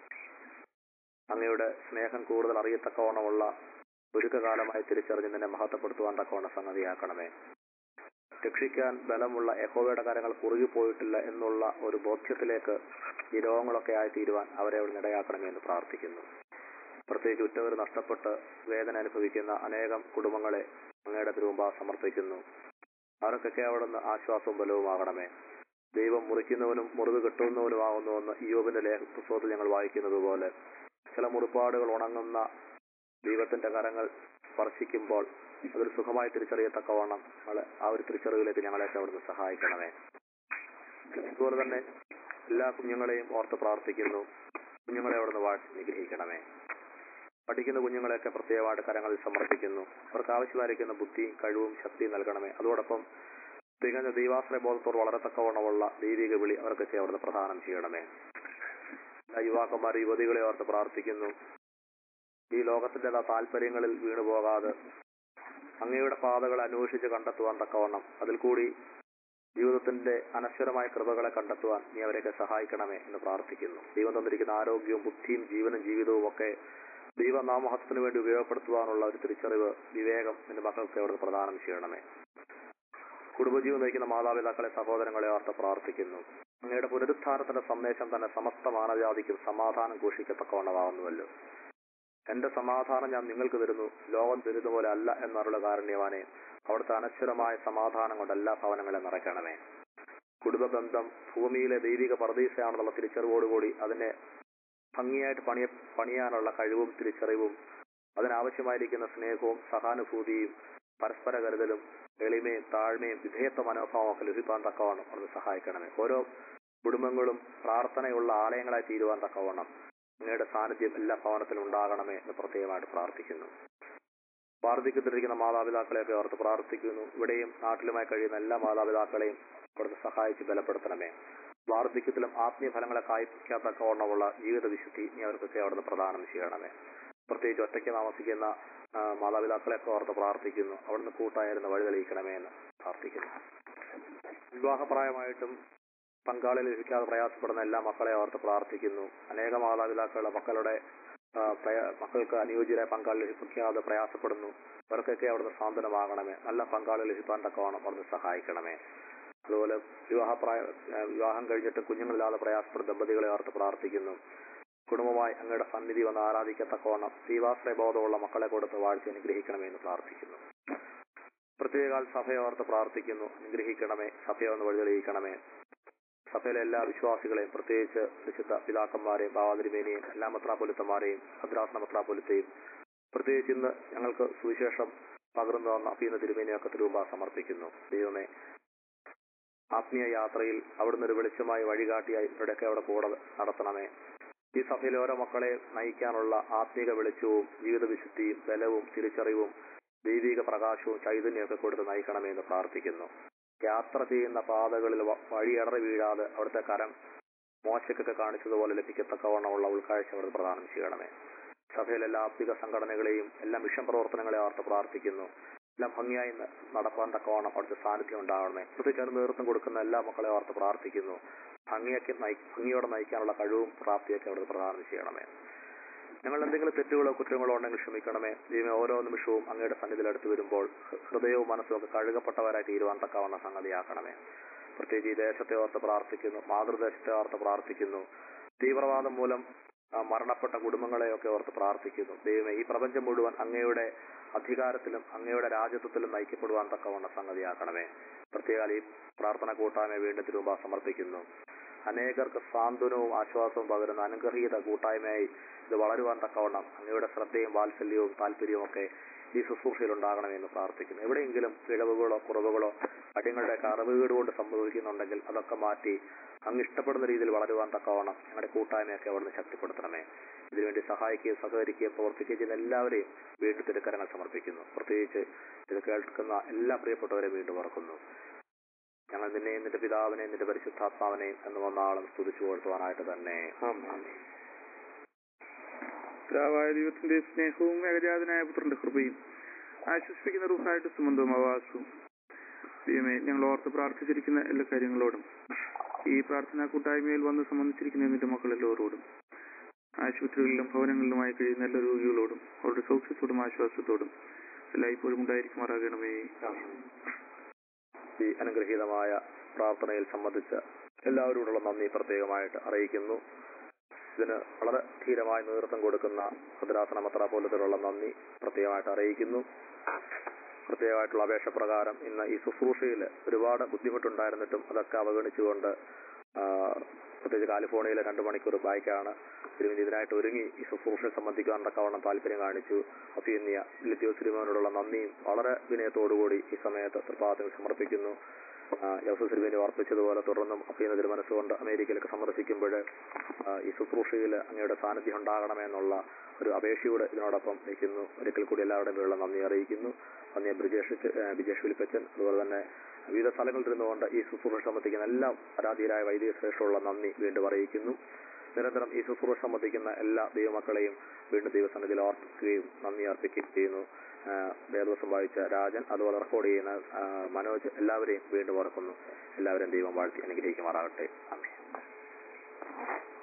അങ്ങയുടെ സ്നേഹം കൂടുതൽ അറിയത്തക്കവണ്ണമുള്ള ഒരുക്കകാലമായി തിരിച്ചറിഞ്ഞ് നിന്നെ മഹത്വപ്പെടുത്തുവാൻ തക്കവണ്ണം സംഗതിയാക്കണമേ രക്ഷിക്കാൻ ബലമുള്ള യഹോവയുടെ കാര്യങ്ങൾ കുറുകിപ്പോയിട്ടില്ല എന്നുള്ള ഒരു ബോധ്യത്തിലേക്ക് ഈ രോഗങ്ങളൊക്കെ ആയിത്തീരുവാൻ അവരെ അവിടെ ഇടയാക്കണമേ എന്ന് പ്രാർത്ഥിക്കുന്നു പ്രത്യേകിച്ച് ഉറ്റവർ നഷ്ടപ്പെട്ട് വേദന അനുഭവിക്കുന്ന അനേകം കുടുംബങ്ങളെ അങ്ങയുടെ തിരുമുമ്പാ സമർപ്പിക്കുന്നു അവർക്കൊക്കെ അവിടുന്ന് ആശ്വാസവും ബലവുമാകണമേ ദൈവം മുറിക്കുന്നവനും മുറിവ് കെട്ടുന്നവനുമാകുന്നുവെന്ന് ഇയോബിന്റെ ലേഖ പുസ്തകത്തിൽ ഞങ്ങൾ വായിക്കുന്നത് പോലെ ചില മുറിപ്പാടുകൾ ഉണങ്ങുന്ന ദൈവത്തിന്റെ കരങ്ങൾ സ്പർശിക്കുമ്പോൾ അതൊരു സുഖമായി തിരിച്ചറിയത്തക്കവണ്ണം ഞങ്ങളെ ആ ഒരു തിരിച്ചറിവിലേക്ക് ഞങ്ങളെയൊക്കെ അവിടുന്ന് സഹായിക്കണമേ അതുപോലെ തന്നെ എല്ലാ കുഞ്ഞുങ്ങളെയും ഓർത്ത് പ്രാർത്ഥിക്കുന്നു കുഞ്ഞുങ്ങളെ അവിടുന്ന് വാഴ്ത്തി നിഗ്രഹിക്കണമേ പഠിക്കുന്ന കുഞ്ഞുങ്ങളെയൊക്കെ പ്രത്യേകമായിട്ട് കരങ്ങളിൽ സമർപ്പിക്കുന്നു അവർക്ക് ആവശ്യമായിരിക്കുന്ന ബുദ്ധിയും കഴിവും ശക്തിയും നൽകണമേ അതോടൊപ്പം തികഞ്ഞ ദൈവാശ്രയ ബോധത്തോട് വളരെ തക്കവണ്ണമുള്ള ദൈവിക വിളി അവർക്കൊക്കെ അവിടുന്ന് പ്രദാനം ചെയ്യണമേ എല്ലാ യുവാക്കന്മാർ യുവതികളെ ഓർത്ത് പ്രാർത്ഥിക്കുന്നു ഈ ലോകത്തിന്റെ താല്പര്യങ്ങളിൽ വീണു പോകാതെ അങ്ങയുടെ പാതകൾ അന്വേഷിച്ച് കണ്ടെത്തുവാൻ തക്കവണ്ണം അതിൽ കൂടി ജീവിതത്തിന്റെ അനശ്വരമായ കൃപകളെ കണ്ടെത്തുവാൻ നീ അവരെയൊക്കെ സഹായിക്കണമേ എന്ന് പ്രാർത്ഥിക്കുന്നു ദൈവം തന്നിരിക്കുന്ന ആരോഗ്യവും ബുദ്ധിയും ജീവനും ജീവിതവും ഒക്കെ ദൈവനാമഹത്വത്തിന് വേണ്ടി ഉപയോഗപ്പെടുത്തുവാനുള്ള ഒരു തിരിച്ചറിവ് വിവേകം നിന്റെ മക്കൾക്ക് അവിടെ പ്രദാനം ചെയ്യണമേ കുടുംബജീവൻ നയിക്കുന്ന മാതാപിതാക്കളെ സഹോദരങ്ങളെ ഓർത്ത് പ്രാർത്ഥിക്കുന്നു അങ്ങയുടെ പുനരുത്ഥാനത്തിന്റെ സന്ദേശം തന്നെ സമസ്ത മാനവജാതിക്കും സമാധാനം ഘോഷിക്കത്തക്കവണ്ണമാകുന്നുവല്ലോ എന്റെ സമാധാനം ഞാൻ നിങ്ങൾക്ക് തരുന്നു ലോകം തരുന്ന പോലെ അല്ല എന്നുള്ള കാരുണ്യവാനെ അവിടുത്തെ അനശ്വരമായ സമാധാനം കൊണ്ട് എല്ലാ ഭവനങ്ങളെ നിറയ്ക്കണമേ കുടുംബബന്ധം ഭൂമിയിലെ ദൈവിക പർദീസയാണെന്നുള്ള തിരിച്ചറിവോടുകൂടി അതിനെ ഭംഗിയായിട്ട് പണിയ പണിയാനുള്ള കഴിവും തിരിച്ചറിവും അതിനാവശ്യമായിരിക്കുന്ന സ്നേഹവും സഹാനുഭൂതിയും പരസ്പര കരുതലും എളിമയും താഴ്മയും വിധേയത്വ മനോഭാവം ഒക്കെ ലഭിക്കാൻ തക്കവണ്ണം അത് സഹായിക്കണമേ ഓരോ കുടുംബങ്ങളും പ്രാർത്ഥനയുള്ള ആലയങ്ങളായി തീരുവാൻ തക്കവണ്ണം അങ്ങയുടെ സാന്നിധ്യം എല്ലാ ഭവനത്തിലും ഉണ്ടാകണമേ എന്ന് പ്രത്യേകമായിട്ട് പ്രാർത്ഥിക്കുന്നു വാർദ്ധക്യത്തിലിരിക്കുന്ന മാതാപിതാക്കളെയൊക്കെ ഓർത്ത് പ്രാർത്ഥിക്കുന്നു ഇവിടെയും നാട്ടിലുമായി കഴിയുന്ന എല്ലാ മാതാപിതാക്കളെയും അവിടുന്ന് സഹായിച്ച് ബലപ്പെടുത്തണമേ വാർദ്ധക്യത്തിലും ആത്മീയ ഫലങ്ങളെ കായ്പിക്കാത്തക്കവണ്ണമുള്ള ജീവിത വിശുദ്ധി നീ അവർക്കൊക്കെ അവിടുന്ന് പ്രദാനം ചെയ്യണമേ പ്രത്യേകിച്ച് ഒറ്റയ്ക്ക് താമസിക്കുന്ന ആ, മാതാപിതാക്കളെയൊക്കെ ഓർത്ത് പ്രാർത്ഥിക്കുന്നു അവിടുന്ന് കൂട്ടായിരുന്ന വഴി തെളിയിക്കണമേ എന്ന് പ്രാർത്ഥിക്കുന്നു വിവാഹപ്രായമായിട്ടും പങ്കാളി ലഭിക്കാതെ പ്രയാസപ്പെടുന്ന എല്ലാ മക്കളെ ഓർത്ത് പ്രാർത്ഥിക്കുന്നു അനേക മാതാപിതാക്കളുടെ മക്കളുടെ ആ, പ്രയ- മക്കൾക്ക് അനുയോജ്യരായ പങ്കാളി ലഭിക്കാതെ പ്രയാസപ്പെടുന്നു അവർക്കൊക്കെ അവിടുന്ന് സാന്ത്വനമാകണമേ നല്ല പങ്കാളി ലഭിക്കാൻ തക്കവണ്ണം അവിടുന്ന് സഹായിക്കണമേ അതുപോലെ വിവാഹപ്രായ ആ, വിവാഹം കഴിഞ്ഞിട്ട് കുഞ്ഞുങ്ങളില്ലാതെ പ്രയാസപ്പെടുന്ന ദമ്പതികളെ ഓർത്ത് പ്രാർത്ഥിക്കുന്നു കുടുംബമായി അങ്ങയുടെ സന്നിധി വന്ന് ആരാധിക്കത്തക്കവണ്ണം ദൈവാശ്രയ ബോധമുള്ള മക്കളെ കൊടുത്ത് വാഴ്ച അനുഗ്രഹിക്കണമേ എന്ന് പ്രാർത്ഥിക്കുന്നു പ്രത്യേകാൽ സഭയെ ഓർത്ത് പ്രാർത്ഥിക്കുന്നു അനുഗ്രഹിക്കണമേ സഭയെ ഒന്ന് വഴിതെളിയിക്കണമേ സഭയിലെ എല്ലാ വിശ്വാസികളെയും പ്രത്യേകിച്ച് വിശുദ്ധ പിതാക്കന്മാരെയും ഭാവാതിരിമേനെയും എല്ലാ മത്രാപൊലിത്തന്മാരെയും ഭദ്രാസന മത്രാപൊലിത്തെയും പ്രത്യേകിച്ച് ഇന്ന് ഞങ്ങൾക്ക് സുവിശേഷം പകർന്നു തന്ന അഭീന തിരുമേനിയൊക്കെ തിരുവുമ്പ സമർപ്പിക്കുന്നു ദൈവമേ ആത്മീയ യാത്രയിൽ അവിടുന്ന് ഒരു വെളിച്ചമായി വഴികാട്ടിയായി ഇവരുടെയൊക്കെ അവിടെ കൂടെ നടത്തണമേ ഈ സഭയിലെ ഓരോ മക്കളെ നയിക്കാനുള്ള ആത്മീക വെളിച്ചവും ജീവിത വിശുദ്ധിയും ബലവും തിരിച്ചറിവും ദൈവിക പ്രകാശവും ചൈതന്യമൊക്കെ കൊടുത്ത് നയിക്കണമേ എന്ന് പ്രാർത്ഥിക്കുന്നു യാത്ര ചെയ്യുന്ന പാതകളിൽ വ- വഴിയടറി വീഴാതെ അവിടുത്തെ കരം മോശക്കൊക്കെ കാണിച്ചതുപോലെ ലഭിക്കത്തക്കവണ്ണമുള്ള ഉൾക്കാഴ്ച അവിടെ പ്രദാനം ചെയ്യണമേ സഭയിലെ എല്ലാ ആത്മിക സംഘടനകളെയും എല്ലാ മിഷൻ പ്രവർത്തനങ്ങളെ ഓർത്ത് പ്രാർത്ഥിക്കുന്നു എല്ലാം ഭംഗിയായി ന- നടപ്പാൻ തക്കവണ്ണം അവിടുത്തെ സാന്നിധ്യം ഉണ്ടാവണമേ പ്രത്യേകിച്ച് അതിന് നേതൃത്വം കൊടുക്കുന്ന എല്ലാ മക്കളെ ഓർത്ത് പ്രാർത്ഥിക്കുന്നു ഭംഗിയൊക്കെ നയി- ഭംഗിയോടെ നയിക്കാനുള്ള കഴിവും പ്രാപ്തിയൊക്കെ അവിടെ പ്രദാനം ചെയ്യണമേ ഞങ്ങൾ എന്തെങ്കിലും തെറ്റുകളോ കുറ്റങ്ങളോ ഉണ്ടെങ്കിൽ ക്ഷമിക്കണമേ ദൈവം ഓരോ നിമിഷവും അങ്ങയുടെ സന്നിധിയിൽ അടുത്ത് വരുമ്പോൾ ഹൃ- ഹൃദയവും മനസ്സും ഒക്കെ കഴുകപ്പെട്ടവരായി തീരുവാൻ തക്കവണ്ണ സംഗതിയാക്കണമേ പ്രത്യേകിച്ച് ഈ ദേശത്തെ ഓർത്ത് പ്രാർത്ഥിക്കുന്നു മാതൃദേശത്തെ ഓർത്ത് പ്രാർത്ഥിക്കുന്നു തീവ്രവാദം മൂലം ആ, മരണപ്പെട്ട കുടുംബങ്ങളെയൊക്കെ ഓർത്ത് പ്രാർത്ഥിക്കുന്നു ദൈവമേ ഈ പ്രപഞ്ചം മുഴുവൻ അങ്ങയുടെ അധികാരത്തിലും അങ്ങയുടെ രാജ്യത്വത്തിലും നയിക്കപ്പെടുവാൻ തക്കവണ്ണ സംഗതിയാക്കണമേ പ്രത്യേക ഈ പ്രാർത്ഥന കൂട്ടായ്മ വീണ്ടും തിരുമ്പ സമർപ്പിക്കുന്നു അനേകർക്ക് സാന്ത്വനവും ആശ്വാസവും പകരുന്ന അനുഗ്രഹീത കൂട്ടായ്മയായി ഇത് വളരുവാൻ തക്കവണ്ണം അങ്ങയുടെ ശ്രദ്ധയും വാത്സല്യവും താല്പര്യവും ഒക്കെ ഈ ശുശ്രൂഷയിൽ ഉണ്ടാകണമെന്ന് പ്രാർത്ഥിക്കുന്നു എവിടെയെങ്കിലും പിഴവുകളോ കുറവുകളോ അടിയങ്ങളുടെ അറിവുകേട് കൊണ്ട് സംഭവിക്കുന്നുണ്ടെങ്കിൽ അതൊക്കെ മാറ്റി അങ്ങ് ഇഷ്ടപ്പെടുന്ന രീതിയിൽ വളരുവാൻ തക്കവണ്ണം ഞങ്ങളുടെ കൂട്ടായ്മയൊക്കെ അവിടുന്ന് ശക്തിപ്പെടുത്തണമേ ഇതിനുവേണ്ടി സഹായിക്കുകയും സഹകരിക്കുകയും പ്രവർത്തിക്കുകയും ചെയ്യുന്ന എല്ലാവരെയും വീണ്ടും തിരുക്കരങ്ങൾ സമർപ്പിക്കുന്നു പ്രത്യേകിച്ച് ഇത് കേൾക്കുന്ന എല്ലാ പ്രിയപ്പെട്ടവരെയും വീണ്ടും ഓർക്കുന്നു ഞങ്ങൾ നിന്നെയും നിന്റെ പിതാവിനെയും നിന്റെ പരിശുദ്ധാത്മാവിനെയും എന്ന് വന്നാളും സ്തുതിച്ചു കൊടുത്തുവാനായിട്ട് തന്നെ ആമേൻ. പിതാവായ ദൈവത്തിന്റെ സ്നേഹവും ഏകജാതനായ പുത്രന്റെ കൃപയും ആശ്വസിപ്പിക്കുന്ന റൂഹായിട്ട് സുമന്തവും അവാസവും ദൈവമേ ഞങ്ങൾ ഓർത്ത് പ്രാർത്ഥിച്ചിരിക്കുന്ന എല്ലാ കാര്യങ്ങളോടും ഈ പ്രാർത്ഥനാ കൂട്ടായ്മയിൽ വന്ന് സംബന്ധിച്ചിരിക്കുന്ന നിന്റെ മക്കളെല്ലാവരോടും ആശുപത്രികളിലും ഭവനങ്ങളിലുമായി കഴിയുന്ന എല്ലാ രോഗികളോടും അവരുടെ സൗഖ്യത്തോടും ആശ്വാസത്തോടും എല്ലായ്പ്പോഴും ഉണ്ടായിരിക്കുമാറാകണമേ ഈ അനുഗ്രഹീതമായ പ്രാർത്ഥനയിൽ സംബന്ധിച്ച എല്ലാവരോടുള്ള നന്ദി പ്രത്യേകമായിട്ട് അറിയിക്കുന്നു ഇതിന് വളരെ ധീരമായി നേതൃത്വം കൊടുക്കുന്ന ഭദ്രാസന മത്ര പോലത്തിലുള്ള നന്ദി പ്രത്യേകമായിട്ട് അറിയിക്കുന്നു പ്രത്യേകമായിട്ടുള്ള അപേക്ഷ പ്രകാരം ഇന്ന് ഈ ശുശ്രൂഷയിൽ ഒരുപാട് ബുദ്ധിമുട്ടുണ്ടായിരുന്നിട്ടും അതൊക്കെ അവഗണിച്ചുകൊണ്ട് ആ, പ്രത്യേകിച്ച് കാലിഫോർണിയയിലെ രണ്ട് മണിക്കൂർ ബായ്ക്കാണ് തിരുവനന്തപുരം ഇതിനായിട്ട് ഒരുങ്ങി ഈ ശുശ്രൂഷയെ സംബന്ധിക്കാൻ തക്കവണ്ണം താല്പര്യം കാണിച്ചു അഭിയന്യ ലിത്യോസ് തിരുമോനോടുള്ള നന്ദിയും വളരെ വിനയത്തോടുകൂടി ഈ സമയത്ത് തൃപ്പാദത്തിൽ സമർപ്പിക്കുന്നു ജോസഫ് സിൽവേനി ഓർപ്പിച്ചതുപോലെ തുടർന്നും അഭിയുന്ന തിരുമനസ്സുകൊണ്ട് അമേരിക്കയിലൊക്കെ സന്ദർശിക്കുമ്പോൾ ഈ ശുശ്രൂഷയിൽ അങ്ങയുടെ സാന്നിധ്യം ഉണ്ടാകണമെന്നുള്ള ഒരു അപേക്ഷയോടെ ഇതിനോടൊപ്പം നിൽക്കുന്നു ഒരിക്കൽ കൂടി എല്ലാവരുടെയും പേരുള്ള നന്ദി അറിയിക്കുന്നു നന്ദി ബ്രിജേഷ് ചെ- ഏഹ് ബിജേഷ് ഫിലിപ്പച്ചൻ അതുപോലെ തന്നെ വിവിധ സ്ഥലങ്ങളിൽ ഇരുന്നുകൊണ്ട് ഈ ശുശ്രൂഷ സംബന്ധിക്കുന്ന എല്ലാ പരാതിയിലായ വൈദിക ശ്രേഷ്ഠമുള്ള നന്ദി വീണ്ടും അറിയിക്കുന്നു നിരന്തരം ഈ ശുശ്രൂഷ സംബന്ധിക്കുന്ന എല്ലാ ദൈവമക്കളെയും വീണ്ടും ദൈവസന്നിധിയിൽ ഓർപ്പിക്കുകയും നന്ദി അർപ്പിക്കുകയും ചെയ്യുന്നു ആഹ് വേദവസം വായിച്ച രാജൻ അതുപോലെ റെക്കോർഡ് ചെയ്യുന്ന ആഹ് മനോജ് എല്ലാവരെയും വീണ്ടും ഓർക്കുന്നു എല്ലാവരെയും ദൈവം വാഴ്ത്തി അനുഗ്രഹിക്കുമാറാകട്ടെ അമ്മേ